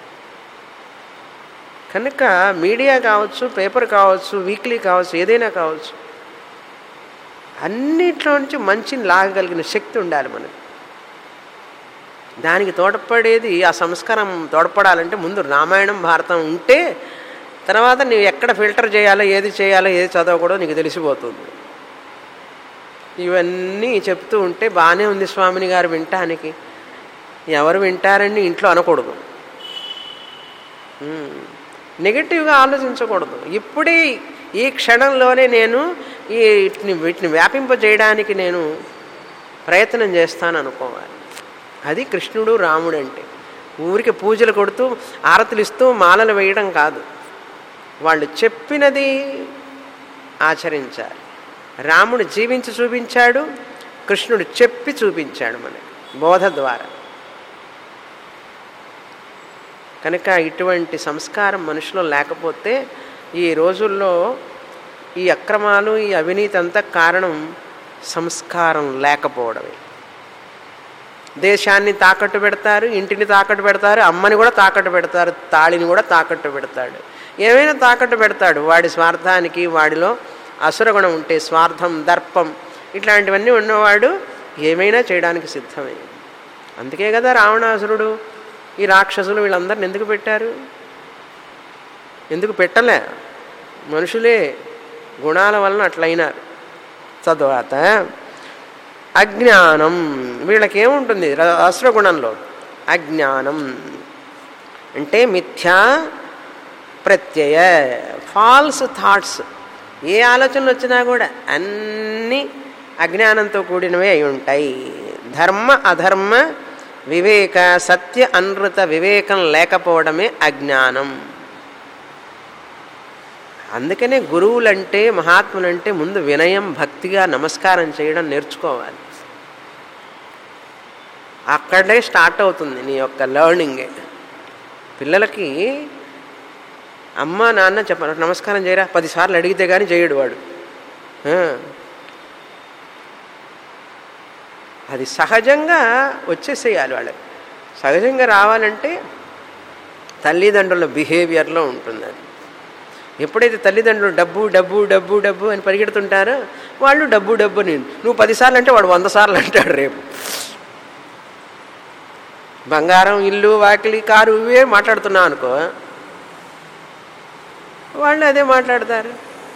కనుక మీడియా కావచ్చు పేపర్ కావచ్చు వీక్లీ కావచ్చు ఏదైనా కావచ్చు అన్నిట్లో నుంచి మంచిని లాగగలిగిన శక్తి ఉండాలి మనకి దానికి తోడ్పడేది ఆ సంస్కారం తోడ్పడాలంటే ముందు రామాయణం భారతం ఉంటే తర్వాత నీవు ఎక్కడ ఫిల్టర్ చేయాలో ఏది చేయాలో ఏది చదవకూడదో నీకు తెలిసిపోతుంది ఇవన్నీ చెప్తూ ఉంటే బాగానే ఉంది స్వామిని గారు వింటానికి ఎవరు వింటారని ఇంట్లో అనకూడదు ఉమ్. నెగిటివ్గా ఆలోచించకూడదు ఇప్పుడే ఈ క్షణంలోనే నేను ఈ వీటిని వీటిని వ్యాపింపజేయడానికి నేను ప్రయత్నం చేస్తాను అనుకోవాలి అది కృష్ణుడు రాముడు అంటే ఊరికి పూజలు కొడుతూ ఆరతులు ఇస్తూ మాలలు వేయడం కాదు వాళ్ళు చెప్పినది ఆచరించాలి రాముడు జీవించి చూపించాడు కృష్ణుడు చెప్పి చూపించాడు మనకి బోధ ద్వారా కనుక ఇటువంటి సంస్కారం మనిషిలో లేకపోతే ఈ రోజుల్లో ఈ అక్రమాలు ఈ అవినీతి అంతా కారణం సంస్కారం లేకపోవడమే దేశాన్ని తాకట్టు పెడతారు ఇంటిని తాకట్టు పెడతారు అమ్మని కూడా తాకట్టు పెడతారు తాళిని కూడా తాకట్టు పెడతాడు ఏమైనా తాకట్టు పెడతాడు వాడి స్వార్థానికి వాడిలో అసురగుణం ఉంటే స్వార్థం దర్పం ఇట్లాంటివన్నీ ఉన్నవాడు ఏమైనా చేయడానికి సిద్ధమే అందుకే కదా రావణాసురుడు ఈ రాక్షసులు వీళ్ళందరిని ఎందుకు పెట్టారు ఎందుకు పెట్టలే మనుషులే గుణాల వలన అట్లయినారు తద్వాత అజ్ఞానం వీళ్ళకేముంటుంది ర- అసురగుణంలో అజ్ఞానం అంటే మిథ్యా ప్రత్యయ ఫాల్స్ థాట్స్ ఏ ఆలోచనలు వచ్చినా కూడా అన్నీ అజ్ఞానంతో కూడినవే అయి ఉంటాయి ధర్మ అధర్మ వివేక సత్య అనృత వివేకం లేకపోవడమే అజ్ఞానం అందుకనే గురువులంటే మహాత్ములంటే ముందు వినయం భక్తిగా నమస్కారం చేయడం నేర్చుకోవాలి అక్కడే స్టార్ట్ అవుతుంది నీ యొక్క లర్నింగ్ పిల్లలకి అమ్మ నాన్న చెప్ప నమస్కారం చేయరా పదిసార్లు అడిగితే కానీ చేయడు వాడు ఆ. అది సహజంగా వచ్చేసేయాలి వాళ్ళకి సహజంగా రావాలంటే తల్లిదండ్రుల బిహేవియర్లో ఉంటుంది అది ఎప్పుడైతే తల్లిదండ్రులు డబ్బు డబ్బు డబ్బు డబ్బు అని పరిగెడుతుంటారో వాళ్ళు డబ్బు డబ్బు అని నువ్వు పదిసార్లు అంటే వాడు వంద సార్లు అంటాడు రేపు బంగారం ఇల్లు వాకిలి కారు ఇవే మాట్లాడుతున్నావు అనుకో వాళ్ళు అదే మాట్లాడతారు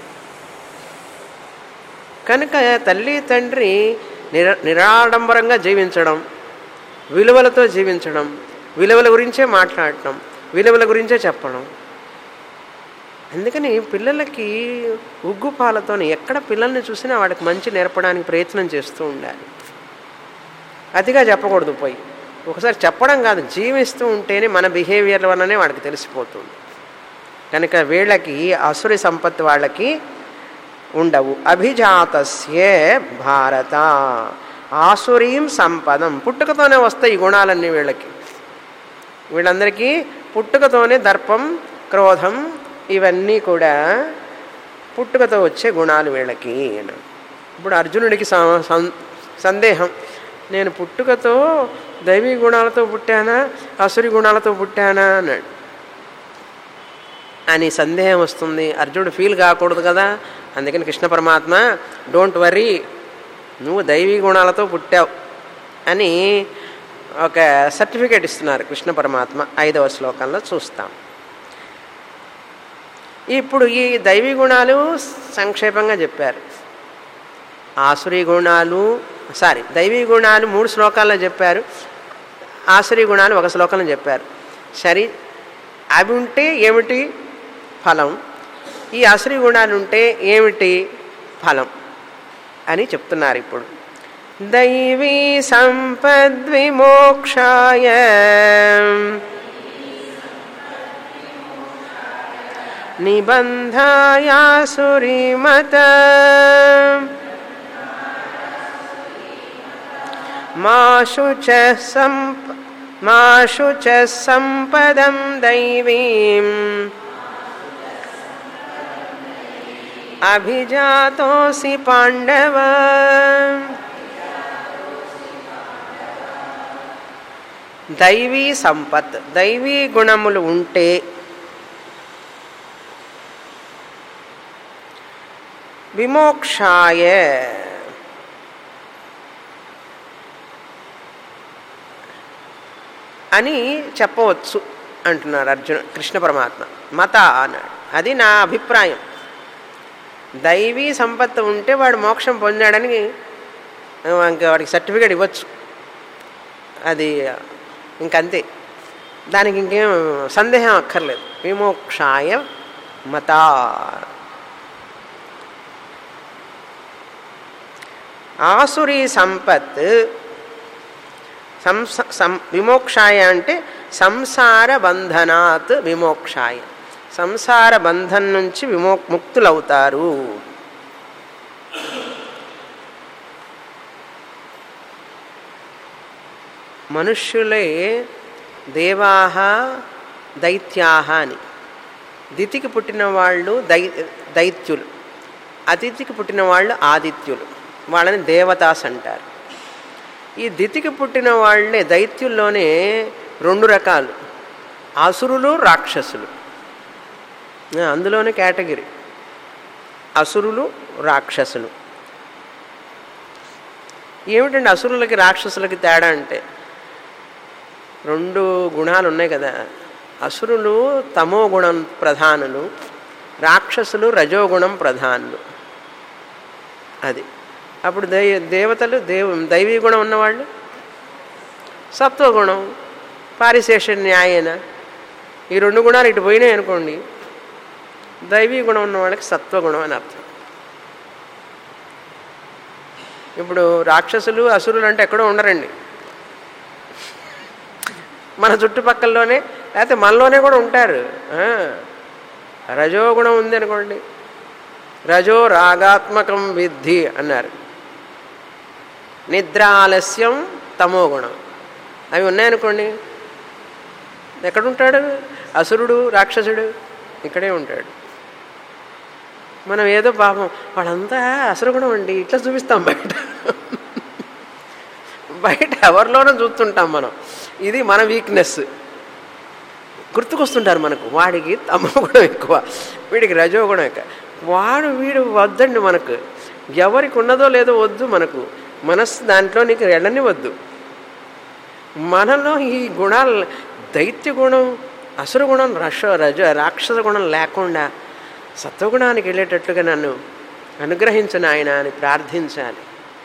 కనుక తల్లి తండ్రి నిర నిరాడంబరంగా జీవించడం విలువలతో జీవించడం విలువల గురించే మాట్లాడటం విలువల గురించే చెప్పడం అందుకని పిల్లలకి ఉగ్గు పాలతోని ఎక్కడ పిల్లల్ని చూసినా వాడికి మంచి నేర్పడానికి ప్రయత్నం చేస్తూ ఉండాలి అతిగా చెప్పకూడదు పోయి ఒకసారి చెప్పడం కాదు జీవిస్తూ ఉంటేనే మన బిహేవియర్ వల్లనే వాడికి తెలిసిపోతుంది కనుక వీళ్ళకి అసురి సంపత్తి వాళ్ళకి ఉండవు అభిజాతస్యే భారత ఆసురీం సంపదం పుట్టుకతోనే వస్తాయి ఈ గుణాలన్నీ వీళ్ళకి వీళ్ళందరికీ పుట్టుకతోనే దర్పం క్రోధం ఇవన్నీ కూడా పుట్టుకతో వచ్చే గుణాలు వీళ్ళకి అన్నాడు. ఇప్పుడు అర్జునుడికి సం- సం- సందేహం నేను పుట్టుకతో దైవీ గుణాలతో పుట్టానా అసురి గుణాలతో పుట్టానా అన్నాడు అని సందేహం వస్తుంది అర్జునుడు ఫీల్ కాకూడదు కదా అందుకని కృష్ణ పరమాత్మ డోంట్ వరీ నువ్వు దైవీ గుణాలతో పుట్టావు అని ఒక సర్టిఫికేట్ ఇస్తున్నారు కృష్ణ పరమాత్మ ఐదవ శ్లోకంలో చూస్తాం ఇప్పుడు ఈ దైవీ గుణాలు సంక్షేపంగా చెప్పారు ఆసురీ గుణాలు సారీ దైవీ గుణాలు మూడు శ్లోకాల్లో చెప్పారు ఆసురీ గుణాలు ఒక శ్లోకంలో చెప్పారు సరే అవి ఉంటే ఏమిటి ఫలం ఈ ఆసురీ గుణాలు ఉంటే ఏమిటి ఫలం అని చెప్తున్నారు ఇప్పుడు దైవీ సంపద్విమోక్షాయ నిబంధాయాసురీమత మాషు చ సంప మాషు చ సంపదం దైవీం అభిజాతోసి పాండవ దైవీ సంపత్ దైవీ గుణములు ఉంటే విమోక్షాయ అని చెప్పవచ్చు అంటున్నారు అర్జున కృష్ణ పరమాత్మ మత అన్నాడు అది నా అభిప్రాయం దైవీ సంపత్తి ఉంటే వాడు మోక్షం పొందాడని ఇంకా వాడికి సర్టిఫికేట్ ఇవ్వచ్చు అది ఇంకంతే దానికి ఇంకేం సందేహం అక్కర్లేదు విమోక్షాయ మత ఆసురీ సంపత్ సంస సం విమోక్షాయ అంటే సంసార బంధనాత్ విమోక్షాయ సంసార బంధం నుంచి విమో ముక్తులవుతారు మనుష్యులే దేవాహ దైత్యాహ అని దితికి పుట్టిన వాళ్ళు దై దైత్యులు అతిథికి పుట్టిన వాళ్ళు ఆదిత్యులు వాళ్ళని దేవతాస్ అంటారు ఈ దితికి పుట్టిన వాళ్ళే దైత్యుల్లోనే రెండు రకాలు అసురులు రాక్షసులు ఆ, అందులోనే కేటగిరీ అసురులు రాక్షసులు ఏమిటండి అసురులకి రాక్షసులకి తేడా అంటే రెండు గుణాలు ఉన్నాయి కదా అసురులు తమో గుణం ప్రధానులు రాక్షసులు రజోగుణం ప్రధానులు అది అప్పుడు దై దేవతలు దేవ దైవీ గుణం ఉన్నవాళ్ళు సత్వగుణం పారిశేష న్యాయన ఈ రెండు గుణాలు ఇటు పోయినాయి అనుకోండి దైవీ గుణం ఉన్న వాళ్ళకి సత్వగుణం అని అర్థం ఇప్పుడు రాక్షసులు అసురులు అంటే ఎక్కడో ఉండరండి మన చుట్టుపక్కలలోనే లేకపోతే మనలోనే కూడా ఉంటారు ఆ, రజోగుణం ఉంది అనుకోండి రజో రాగాత్మకం విద్ధి అన్నారు నిద్ర ఆలస్యం తమో గుణం అవి ఉన్నాయనుకోండి ఎక్కడుంటాడు అసురుడు రాక్షసుడు ఇక్కడే ఉంటాడు మనం ఏదో పాపం వాళ్ళంతా అసురుగుణం అండి ఇట్లా చూపిస్తాం బయట బయట ఎవరిలోనూ చూస్తుంటాం మనం ఇది మన వీక్నెస్ గుర్తుకొస్తుంటారు మనకు వాడికి తమ గుణం ఎక్కువ వీడికి రజో గుణం ఎక్కువ వాడు వీడు వద్దండి మనకు ఎవరికి ఉన్నదో లేదో వద్దు మనకు మనస్సు దాంట్లో నీకు వెళ్ళని వద్దు మనలో ఈ గుణాలు దైత్య గుణం అసుర గుణం రష రజ రాక్షస గుణం లేకుండా సత్వగుణానికి వెళ్ళేటట్లుగా నన్ను అనుగ్రహించను ఆయన అని ప్రార్థించాలి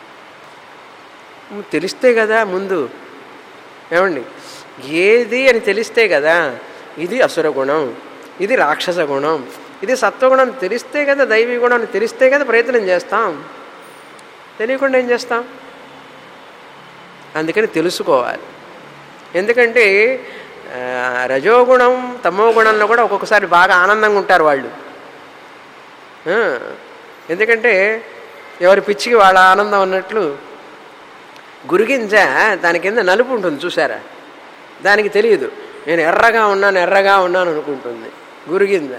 తెలిస్తే కదా ముందు ఏమండి ఏది అని తెలిస్తే కదా ఇది అసుర గుణం ఇది రాక్షస గుణం ఇది సత్వగుణం తెలిస్తే కదా దైవీ గుణం అని తెలిస్తే కదా ప్రయత్నం చేస్తాం తెలియకుండా ఏం చేస్తాం అందుకని తెలుసుకోవాలి ఎందుకంటే ఆ, రజోగుణం తమో గుణంలో కూడా ఒక్కొక్కసారి బాగా ఆనందంగా ఉంటారు వాళ్ళు ఆ, ఎందుకంటే ఎవరి పిచ్చికి వాళ్ళ ఆనందం అన్నట్లు గురిగింజ దాని కింద నలుపు ఉంటుంది చూసారా దానికి తెలియదు నేను ఎర్రగా ఉన్నాను ఎర్రగా ఉన్నాను అనుకుంటుంది గురిగింజ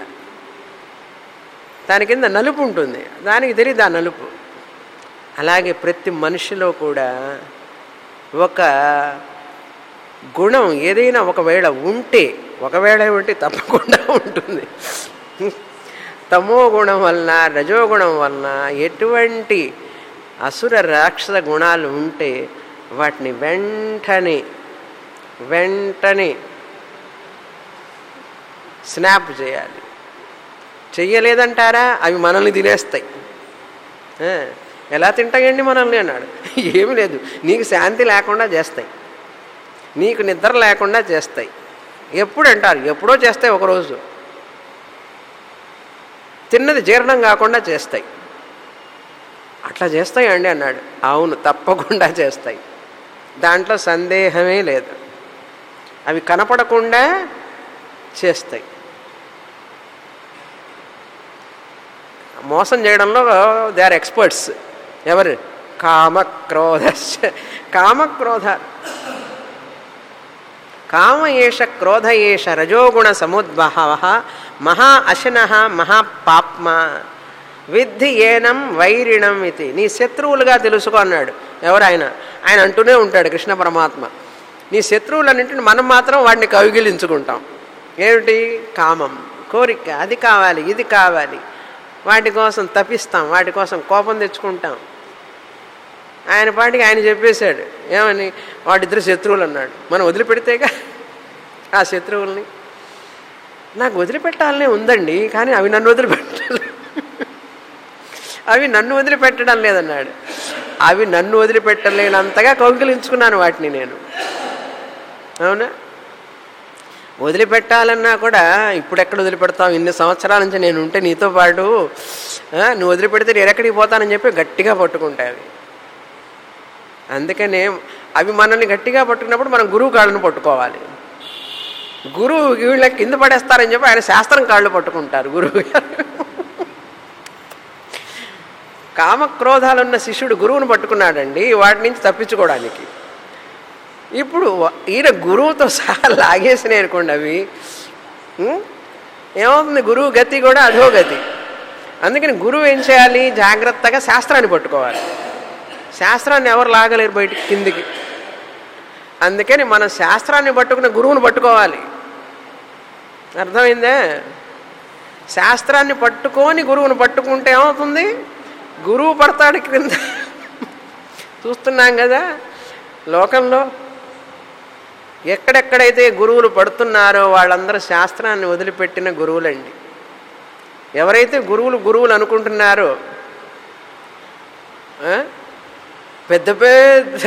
దాని కింద నలుపు ఉంటుంది దానికి తెలియదు ఆ నలుపు అలాగే ప్రతి మనిషిలో కూడా ఒక గుణం ఏదైనా ఒకవేళ ఉంటే ఒకవేళ ఉంటే తప్పకుండా ఉంటుంది తమో గుణం వలన రజోగుణం వలన ఎటువంటి అసుర రాక్షస గుణాలు ఉంటే వాటిని వెంటనే వెంటనే స్నాప్ చేయాలి చెయ్యలేదంటారా అవి మనల్ని తినేస్తాయి ఆ, ఎలా తింటాయండి మనల్ని అన్నాడు ఏమి లేదు నీకు శాంతి లేకుండా చేస్తాయి నీకు నిద్ర లేకుండా చేస్తాయి ఎప్పుడు అంటారు ఎప్పుడో చేస్తాయి ఒకరోజు తిన్నది జీర్ణం కాకుండా చేస్తాయి అట్లా చేస్తాయి అండి అన్నాడు అవును తప్పకుండా చేస్తాయి దాంట్లో సందేహమే లేదు అవి కనపడకుండా చేస్తాయి మోసం చేయడంలో దే ఆర్ ఎక్స్పర్ట్స్ ఎవరు కామక్రోధ కామక్రోధ కామ ఏష క్రోధ ఏష రజోగుణ సముద్భవ మహా అశన మహాపాప్మ విద్ధి ఏనం వైరిణం ఇది నీ శత్రువులుగా తెలుసుకో అన్నాడు ఎవరు ఆయన ఆయన అంటూనే ఉంటాడు కృష్ణ పరమాత్మ నీ శత్రువులన్నింటిని మనం మాత్రం వాడిని కవిగిలించుకుంటాం ఏమిటి కామం కోరిక అది కావాలి ఇది కావాలి వాటి కోసం తపిస్తాం వాటి కోసం కోపం తెచ్చుకుంటాం ఆయన పాటికి ఆయన చెప్పేశాడు ఏమని వాడిద్దరు శత్రువులు అన్నాడు మనం వదిలిపెడితేగా ఆ శత్రువుల్ని నాకు వదిలిపెట్టాలనే ఉందండి కానీ అవి నన్ను వదిలిపెట్టాలి అవి నన్ను వదిలిపెట్టడం లేదన్నాడు అవి నన్ను వదిలిపెట్టలేనంతగా కౌగిలించుకున్నాను వాటిని నేను అవునా వదిలిపెట్టాలన్నా కూడా ఇప్పుడెక్కడ వదిలిపెడతావు ఇన్ని సంవత్సరాల నుంచి నేను ఉంటే నీతో పాటు ఆ, నువ్వు వదిలిపెడితే నేను ఎక్కడికి పోతానని చెప్పి గట్టిగా పట్టుకుంటాయి అందుకనే అవి మనల్ని గట్టిగా పట్టుకున్నప్పుడు మనం గురువు కాళ్ళను పట్టుకోవాలి గురువు వీళ్ళ కింద పడేస్తారని చెప్పి ఆయన శాస్త్రం కాళ్ళు పట్టుకుంటారు గురువు గారు కామక్రోధాలున్న శిష్యుడు గురువును పట్టుకున్నాడండి వాటి నుంచి తప్పించుకోవడానికి ఇప్పుడు ఈయన గురువుతో సహా లాగేసినాయి అనుకోండి అవి ఉం? ఏమవుతుంది గురువు గతి కూడా అధో గతి అందుకని గురువు ఏం చేయాలి జాగ్రత్తగా శాస్త్రాన్ని పట్టుకోవాలి శాస్త్రాన్ని ఎవరు లాగలేరు బయటికి కిందికి అందుకని మన శాస్త్రాన్ని పట్టుకున్న గురువుని పట్టుకోవాలి అర్థమైందే శాస్త్రాన్ని పట్టుకొని గురువుని పట్టుకుంటే ఏమవుతుంది గురువు పడతాడు క్రింద చూస్తున్నాం కదా లోకంలో ఎక్కడెక్కడైతే గురువులు పడుతున్నారో వాళ్ళందరూ శాస్త్రాన్ని వదిలిపెట్టిన గురువులండి ఎవరైతే గురువులు గురువులు అనుకుంటున్నారో ఆ? పెద్ద పెద్ద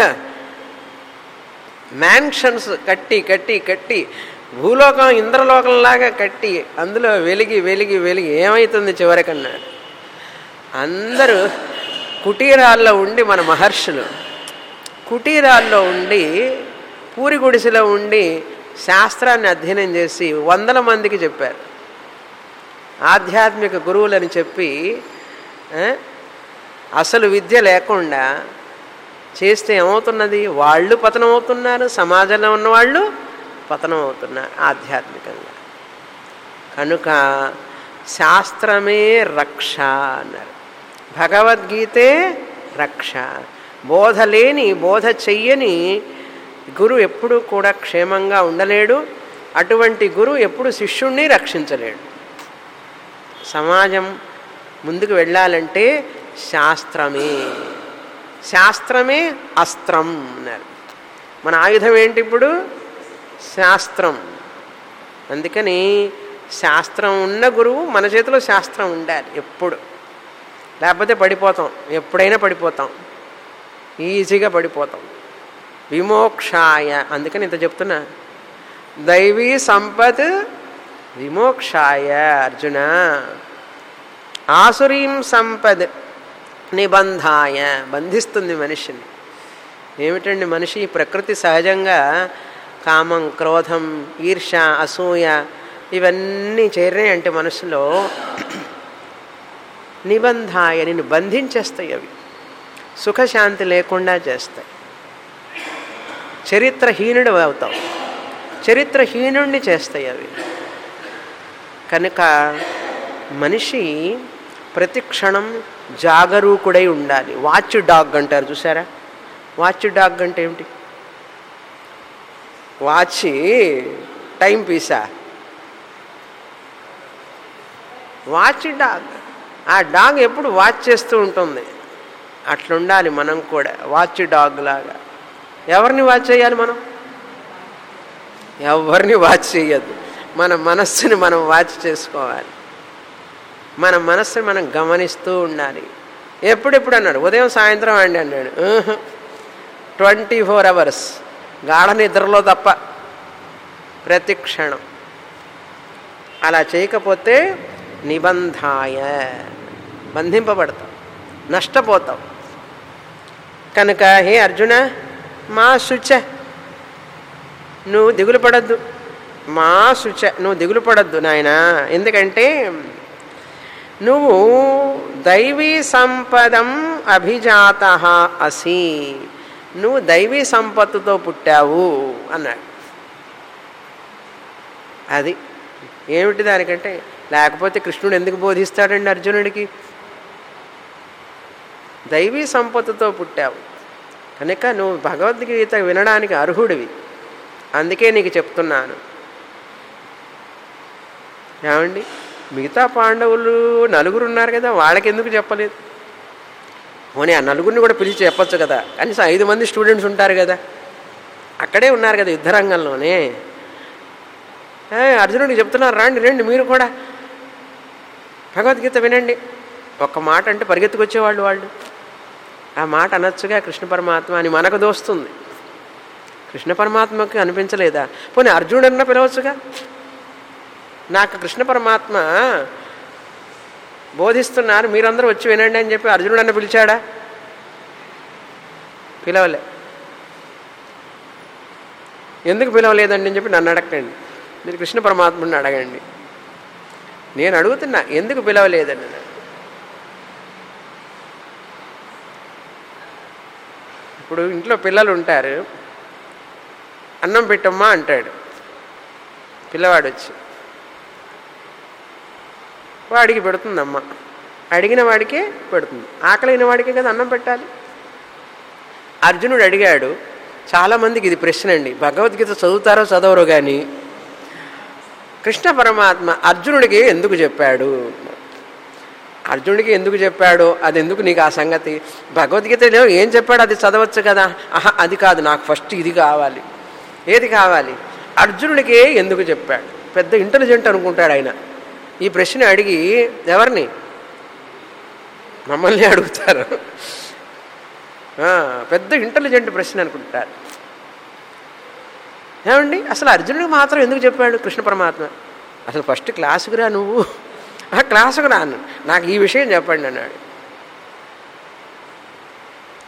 మ్యాన్షన్స్ కట్టి కట్టి కట్టి భూలోకం ఇంద్రలోకంలాగా కట్టి అందులో వెలిగి వెలిగి వెలిగి ఏమవుతుంది చివరికన్నాడు అందరూ కుటీరాల్లో ఉండి మన మహర్షులు కుటీరాల్లో ఉండి పూరి గుడిసెలో ఉండి శాస్త్రాన్ని అధ్యయనం చేసి వందల మందికి చెప్పారు ఆధ్యాత్మిక గురువులని చెప్పి ఆ, అసలు విద్య లేకుండా చేస్తే ఏమవుతున్నది వాళ్ళు పతనం అవుతున్నారు సమాజంలో ఉన్నవాళ్ళు పతనం అవుతున్నారు ఆధ్యాత్మికంగా కనుక శాస్త్రమే రక్ష అన్నారు భగవద్గీతే రక్ష బోధ లేని బోధ చెయ్యని గురువు ఎప్పుడూ కూడా క్షేమంగా ఉండలేడు అటువంటి గురువు ఎప్పుడు శిష్యుణ్ణి రక్షించలేడు సమాజం ముందుకు వెళ్ళాలంటే శాస్త్రమే శాస్త్రమే అస్త్రం అన్నారు మన ఆయుధం ఏంటి ఇప్పుడు శాస్త్రం అందుకని శాస్త్రం ఉన్న గురువు మన చేతిలో శాస్త్రం ఉండాలి ఎప్పుడు లేకపోతే పడిపోతాం ఎప్పుడైనా పడిపోతాం ఈజీగా పడిపోతాం విమోక్షాయ అందుకని ఇంత చెప్తున్నా దైవీ సంపత్ విమోక్షాయ అర్జున ఆసురీం సంపద్ నిబంధాయ బంధిస్తుంది మనిషిని ఏమిటండి మనిషి ప్రకృతి సహజంగా కామం క్రోధం ఈర్ష అసూయ ఇవన్నీ చేరినాయంటే మనసులో నిబంధాయ నిన్ను బంధించేస్తాయి అవి సుఖశాంతి లేకుండా చేస్తాయి చరిత్రహీనుడు అవుతావు చరిత్రహీనుడిని చేస్తాయి అవి కనుక మనిషి ప్రతి క్షణం జాగరూకుడై ఉండాలి వాచ్ డాగ్ అంటారు చూసారా వాచ్ డాగ్ అంటే ఏమిటి watch time piece watch dog ఆ డాగ్ ఎప్పుడు వాచ్ చేస్తూ ఉంటుంది అట్లుండాలి మనం కూడా వాచ్ డాగ్ లాగా ఎవరిని వాచ్ చేయాలి మనం ఎవరిని వాచ్ చేయొద్దు మన మనస్సుని మనం వాచ్ చేసుకోవాలి మన మనస్సుని మనం గమనిస్తూ ఉండాలి ఎప్పుడెప్పుడు అన్నాడు ఉదయం సాయంత్రం అండి అన్నాడు ట్వంటీ ఫోర్ అవర్స్ గాఢ నిద్రలో తప్ప ప్రతి క్షణం అలా చేయకపోతే నిబంధాయ బంధింపబడతావు నష్టపోతావు కనుక హే అర్జున మా శుచ నువ్వు దిగులు పడద్దు మా శుచ నువ్వు దిగులు పడద్దు నాయన ఎందుకంటే నువ్వు దైవీ సంపదం అభిజాత అసి నువ్వు దైవీ సంపత్తుతో పుట్టావు అన్నాడు అది ఏమిటి దానికంటే లేకపోతే కృష్ణుడు ఎందుకు బోధిస్తాడండి అర్జునుడికి దైవీ సంపత్తుతో పుట్టావు కనుక నువ్వు భగవద్గీత వినడానికి అర్హుడివి అందుకే నీకు చెప్తున్నాను ఏమండి మిగతా పాండవులు నలుగురు ఉన్నారు కదా వాళ్ళకి ఎందుకు చెప్పలేదు పోనీ ఆ నలుగురిని కూడా పిలిచి చెప్పొచ్చు కదా కనీసం ఐదు మంది స్టూడెంట్స్ ఉంటారు కదా అక్కడే ఉన్నారు కదా యుద్ధరంగంలోనే ఏ, అర్జునుడికి చెప్తున్నారు రండి రండి మీరు కూడా భగవద్గీత వినండి ఒక్క మాట అంటే పరిగెత్తుకొచ్చేవాళ్ళు వాళ్ళు ఆ మాట అనొచ్చుగా కృష్ణ పరమాత్మ అని మనకు దోస్తుంది కృష్ణ పరమాత్మకి అనిపించలేదా పోనీ అర్జునుడన్నా పిలవచ్చుగా నాకు కృష్ణ పరమాత్మ బోధిస్తున్నారు మీరందరూ వచ్చి వినండి అని చెప్పి అర్జునుడన్న పిలిచాడా పిలవలే ఎందుకు పిలవలేదండి అని చెప్పి నన్ను అడగండి మీరు కృష్ణ పరమాత్మని అడగండి నేను అడుగుతున్నా ఎందుకు పిలవలేదండి నన్ను? ఇప్పుడు ఇంట్లో పిల్లలు ఉంటారు అన్నం పెట్టమ్మా అంటాడు పిల్లవాడు వచ్చి వాడికి పెడుతుందమ్మ అడిగిన వాడికే పెడుతుంది ఆకలైన వాడికే కదా అన్నం పెట్టాలి అర్జునుడు అడిగాడు చాలామందికి ఇది ప్రశ్న అండి భగవద్గీత చదువుతారో చదవరో కానీ కృష్ణ పరమాత్మ అర్జునుడికి ఎందుకు చెప్పాడు అర్జునుడికి ఎందుకు చెప్పాడు అది ఎందుకు నీకు ఆ సంగతి భగవద్గీతలో ఏం చెప్పాడు అది చదవచ్చు కదా ఆహా అది కాదు నాకు ఫస్ట్ ఇది కావాలి ఏది కావాలి అర్జునుడికే ఎందుకు చెప్పాడు పెద్ద ఇంటెలిజెంట్ అనుకుంటాడు ఆయన ఈ ప్రశ్న అడిగి ఎవరిని మమ్మల్ని అడుగుతారు ఆ, పెద్ద ఇంటెలిజెంట్ ప్రశ్న అనుకుంటారు ఏమండి అసలు అర్జునుడికి మాత్రం ఎందుకు చెప్పాడు కృష్ణ పరమాత్మ అసలు ఫస్ట్ క్లాసుకు రా నువ్వు ఆ క్లాసుకు రా అన్నాడు నాకు ఈ విషయం చెప్పండి అన్నాడు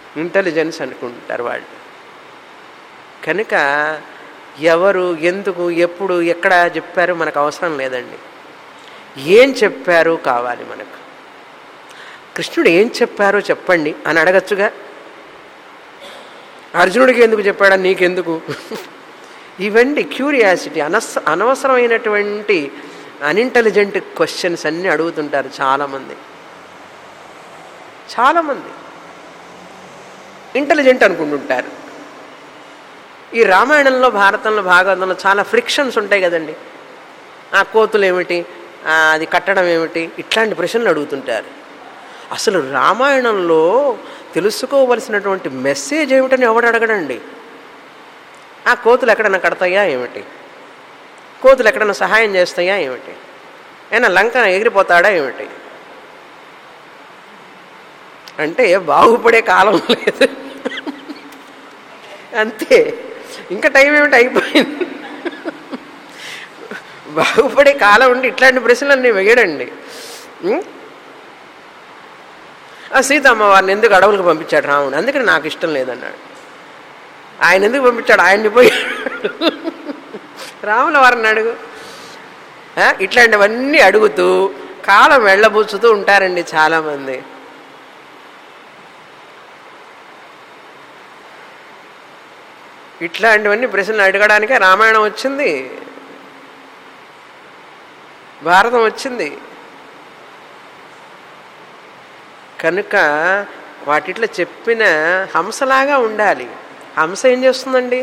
ఇంటెలిజెన్స్ అనుకుంటారు వాళ్ళు కనుక ఎవరు ఎందుకు ఎప్పుడు ఎక్కడ చెప్పారు మనకు అవసరం లేదండి ఏం చెప్పారు కావాలి మనకు కృష్ణుడు ఏం చెప్పారో చెప్పండి అని అడగచ్చుగా అర్జునుడికి ఎందుకు చెప్పాడా నీకెందుకు ఇవన్నీ క్యూరియాసిటీ అనస్ అనవసరమైనటువంటి అన్ఇంటెలిజెంట్ క్వశ్చన్స్ అన్నీ అడుగుతుంటారు చాలామంది చాలామంది ఇంటెలిజెంట్ అనుకుంటుంటారు ఈ రామాయణంలో భారతంలో భాగవతంలో చాలా ఫ్రిక్షన్స్ ఉంటాయి కదండి ఆ కోతులు ఏమిటి ఆ, అది కట్టడం ఏమిటి ఇట్లాంటి ప్రశ్నలు అడుగుతుంటారు అసలు రామాయణంలో తెలుసుకోవలసినటువంటి మెసేజ్ ఏమిటని ఎవడు అడగడండి ఆ కోతులు ఎక్కడన్నా కడతాయా ఏమిటి కోతులు ఎక్కడన్నా సహాయం చేస్తాయా ఏమిటి అయినా లంక ఎగిరిపోతాడా ఏమిటి అంటే బాగుపడే కాలం లేదు అంతే ఇంకా టైం ఏమిటి అయిపోయింది బాగుపడే కాలం ఉండి ఇట్లాంటి ప్రశ్నలన్నీ వేయడండి ఉం? ఆ సీతమ్మ వారిని ఎందుకు అడవులకు పంపించాడు రాముడు అందుకని నాకు ఇష్టం లేదన్నాడు ఆయన ఎందుకు పంపించాడు ఆయన్ని పోయి రాముల వారిని అడుగు ఆ, ఇట్లాంటివన్నీ అడుగుతూ కాలం వెళ్ళబుచ్చుతూ ఉంటారండి చాలామంది ఇట్లాంటివన్నీ ప్రశ్నలు అడగడానికే రామాయణం వచ్చింది భారతం వచ్చింది కనుక వాటిట్లో చెప్పిన హంసలాగా ఉండాలి హంస ఏం చేస్తుందండి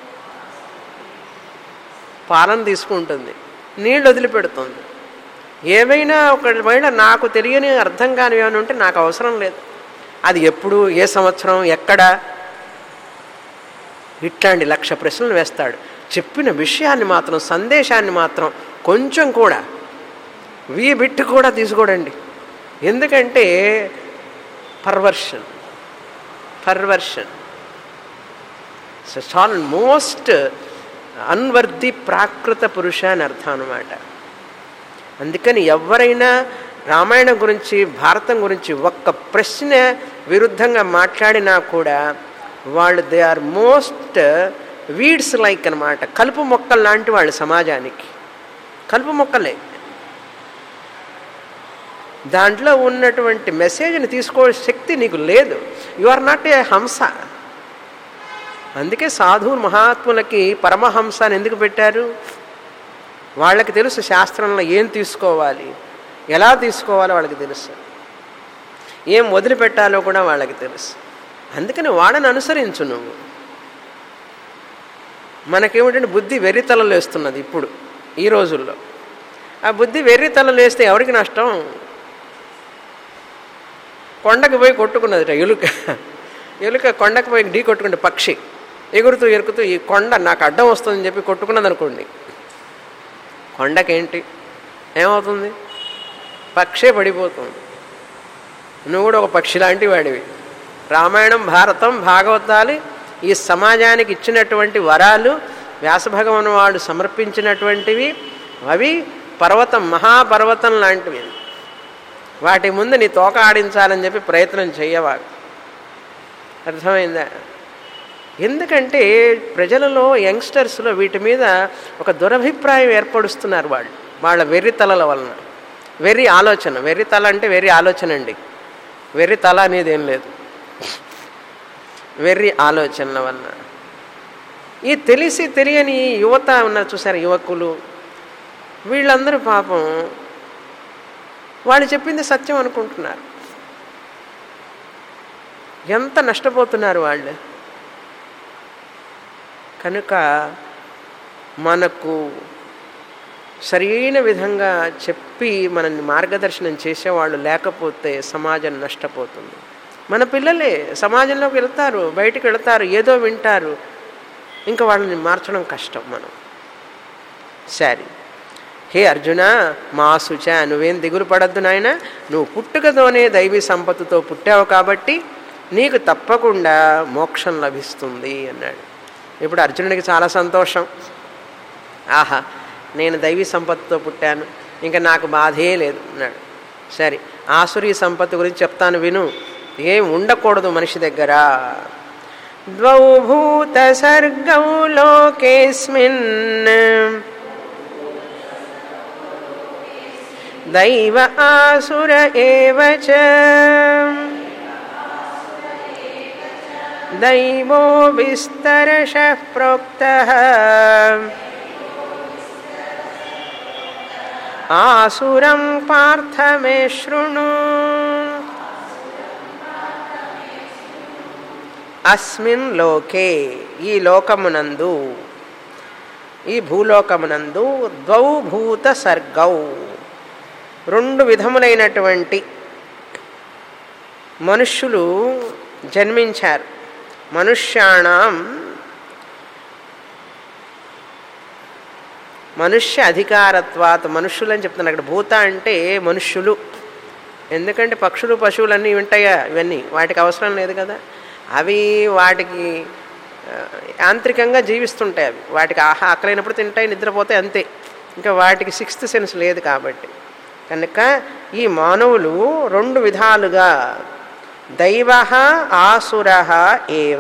పాలన తీసుకుంటుంది నీళ్ళు వదిలిపెడుతుంది ఏమైనా ఒకవేళ నాకు తెలియని అర్థం కాని ఏమైనా ఉంటే నాకు అవసరం లేదు అది ఎప్పుడు ఏ సంవత్సరం ఎక్కడ ఇట్లాంటి లక్ష ప్రశ్నలు వేస్తాడు చెప్పిన విషయాన్ని మాత్రం సందేశాన్ని మాత్రం కొంచెం కూడా వీ బిట్ కూడా తీసుకోడండి ఎందుకంటే పర్వర్షన్ పర్వర్షన్ సో చాల్ మోస్ట్ అన్వర్ది ప్రాకృత పురుష అని అర్థం అనమాట అందుకని ఎవరైనా రామాయణం గురించి భారతం గురించి ఒక్క ప్రశ్న విరుద్ధంగా మాట్లాడినా కూడా వాళ్ళు they are most weeds like అనమాట కలుపు మొక్కలు లాంటి వాళ్ళు సమాజానికి కలుపు మొక్కలే దాంట్లో ఉన్నటువంటి మెసేజ్ని తీసుకో శక్తి నీకు లేదు యు ఆర్ నాట్ ఏ హంస అందుకే సాధువు మహాత్ములకి పరమహంస అని ఎందుకు పెట్టారు వాళ్ళకి తెలుసు శాస్త్రంలో ఏం తీసుకోవాలి ఎలా తీసుకోవాలో వాళ్ళకి తెలుసు ఏం వదిలిపెట్టాలో కూడా వాళ్ళకి తెలుసు అందుకని వాళ్ళని అనుసరించు నువ్వు మనకేమిటంటే బుద్ధి వెర్రితలలు వేస్తున్నది ఇప్పుడు ఈ రోజుల్లో ఆ బుద్ధి వెర్రితలలు వేస్తే ఎవరికి నష్టం కొండకు పోయి కొట్టుకున్నదిట ఎలుక ఎలుక కొండకు పోయి ఢీ కొట్టుకుంటే పక్షి ఎగురుతూ ఎరుకుతూ ఈ కొండ నాకు అడ్డం వస్తుందని చెప్పి కొట్టుకున్నది అనుకోండి కొండకేంటి ఏమవుతుంది పక్షే పడిపోతుంది నువ్వు కూడా ఒక పక్షి లాంటి వాడివి రామాయణం భారతం భాగవతాలు ఈ సమాజానికి ఇచ్చినటువంటి వరాలు వ్యాసభగవన్ వాడు సమర్పించినటువంటివి అవి పర్వతం మహాపర్వతం లాంటివి వాటి ముందు నీ తోక ఆడించాలని చెప్పి ప్రయత్నం చేయవాడు అర్థమైందా ఎందుకంటే ప్రజలలో యంగ్స్టర్స్లో వీటి మీద ఒక దురభిప్రాయం ఏర్పరుస్తున్నారు వాళ్ళు వాళ్ళ వెర్రి తలల వలన వెర్రి ఆలోచన వెర్రి తల అంటే వెర్రి ఆలోచన అండి వెర్రి తల అనేది ఏం లేదు వెర్రి ఆలోచనల వలన ఈ తెలిసి తెలియని యువత ఉన్నారు చూసారు యువకులు వీళ్ళందరూ పాపం వాళ్ళు చెప్పింది సత్యం అనుకుంటున్నారు ఎంత నష్టపోతున్నారు వాళ్ళు కనుక మనకు సరైన విధంగా చెప్పి మనల్ని మార్గదర్శనం చేసేవాళ్ళు లేకపోతే సమాజం నష్టపోతుంది మన పిల్లలే సమాజంలోకి వెళ్తారు బయటికి వెళ్తారు ఏదో వింటారు ఇంకా వాళ్ళని మార్చడం కష్టం మనం సరే హే అర్జున మా సుచ నువ్వేం దిగులు పడద్దు నాయన నువ్వు పుట్టుకతోనే దైవీ సంపత్తుతో పుట్టావు కాబట్టి నీకు తప్పకుండా మోక్షం లభిస్తుంది అన్నాడు ఇప్పుడు అర్జునుడికి చాలా సంతోషం ఆహా నేను దైవీ సంపత్తితో పుట్టాను ఇంకా నాకు బాధే లేదు అన్నాడు సరే ఆసురీ సంపత్తి గురించి చెప్తాను విను ఏం ఉండకూడదు మనిషి దగ్గర ద్వౌ భూత సర్గౌ లోకేస్మిన్ దైవ ఆసుర ఏవ చ దైవో విస్తరశ ప్రోక్త ఆసురం పార్థ మే శృణు అస్మిన్ లోకే ఈ లోకమునందు ఈ భూలోకమునందు ద్వౌ భూత సర్గౌ రెండు విధములైనటువంటి మనుష్యులు జన్మించారు మనుష్యాణం మనుష్య అధికారత్వాత్ మనుష్యులు అని చెప్తున్నారు అక్కడ భూత అంటే మనుష్యులు ఎందుకంటే పక్షులు పశువులన్నీ ఉంటాయా ఇవన్నీ వాటికి అవసరం లేదు కదా అవి వాటికి ఆ, యాంత్రికంగా జీవిస్తుంటాయి అవి వాటికి ఆహా ఆకలైనప్పుడు తింటాయి నిద్రపోతాయి అంతే ఇంకా వాటికి సిక్స్త్ సెన్స్ లేదు కాబట్టి కనుక ఈ మానవులు రెండు విధాలుగా దైవ ఆసుర ఏవ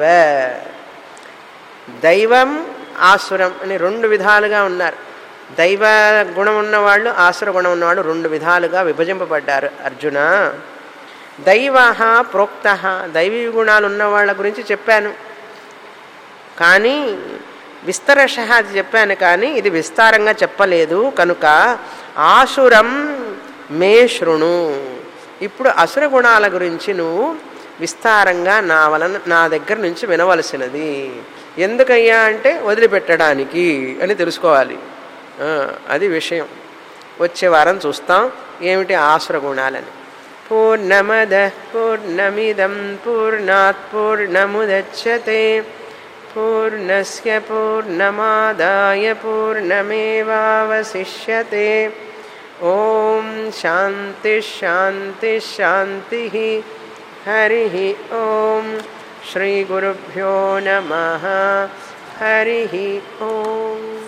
దైవం ఆసురం అని రెండు విధాలుగా ఉన్నారు దైవ గుణం ఉన్నవాళ్ళు ఆసుర గుణం ఉన్నవాళ్ళు రెండు విధాలుగా విభజింపబడ్డారు అర్జున దైవ ప్రోక్త దైవీ గుణాలు ఉన్న వాళ్ళ గురించి చెప్పాను కానీ విస్తరశ అది చెప్పాను కానీ ఇది విస్తారంగా చెప్పలేదు కనుక ఆసురం మే శృణు ఇప్పుడు అసుర గుణాల గురించి నువ్వు విస్తారంగా నా వలన నా దగ్గర నుంచి వినవలసినది ఎందుకయ్యా అంటే వదిలిపెట్టడానికి అని తెలుసుకోవాలి ఆ, అది విషయం వచ్చే వారం చూస్తాం ఏమిటి ఆసుర గుణాలని పూర్ణమద పూర్ణమిదం పూర్ణాత్ పూర్ణముదచ్చతే పూర్ణస్య పూర్ణమాదాయ పూర్ణమేవావశిష్యతే ఓం శాంతి శాంతి శాంతి హరి ఓం శ్రీ గురుభ్యో నమ హరి ఓం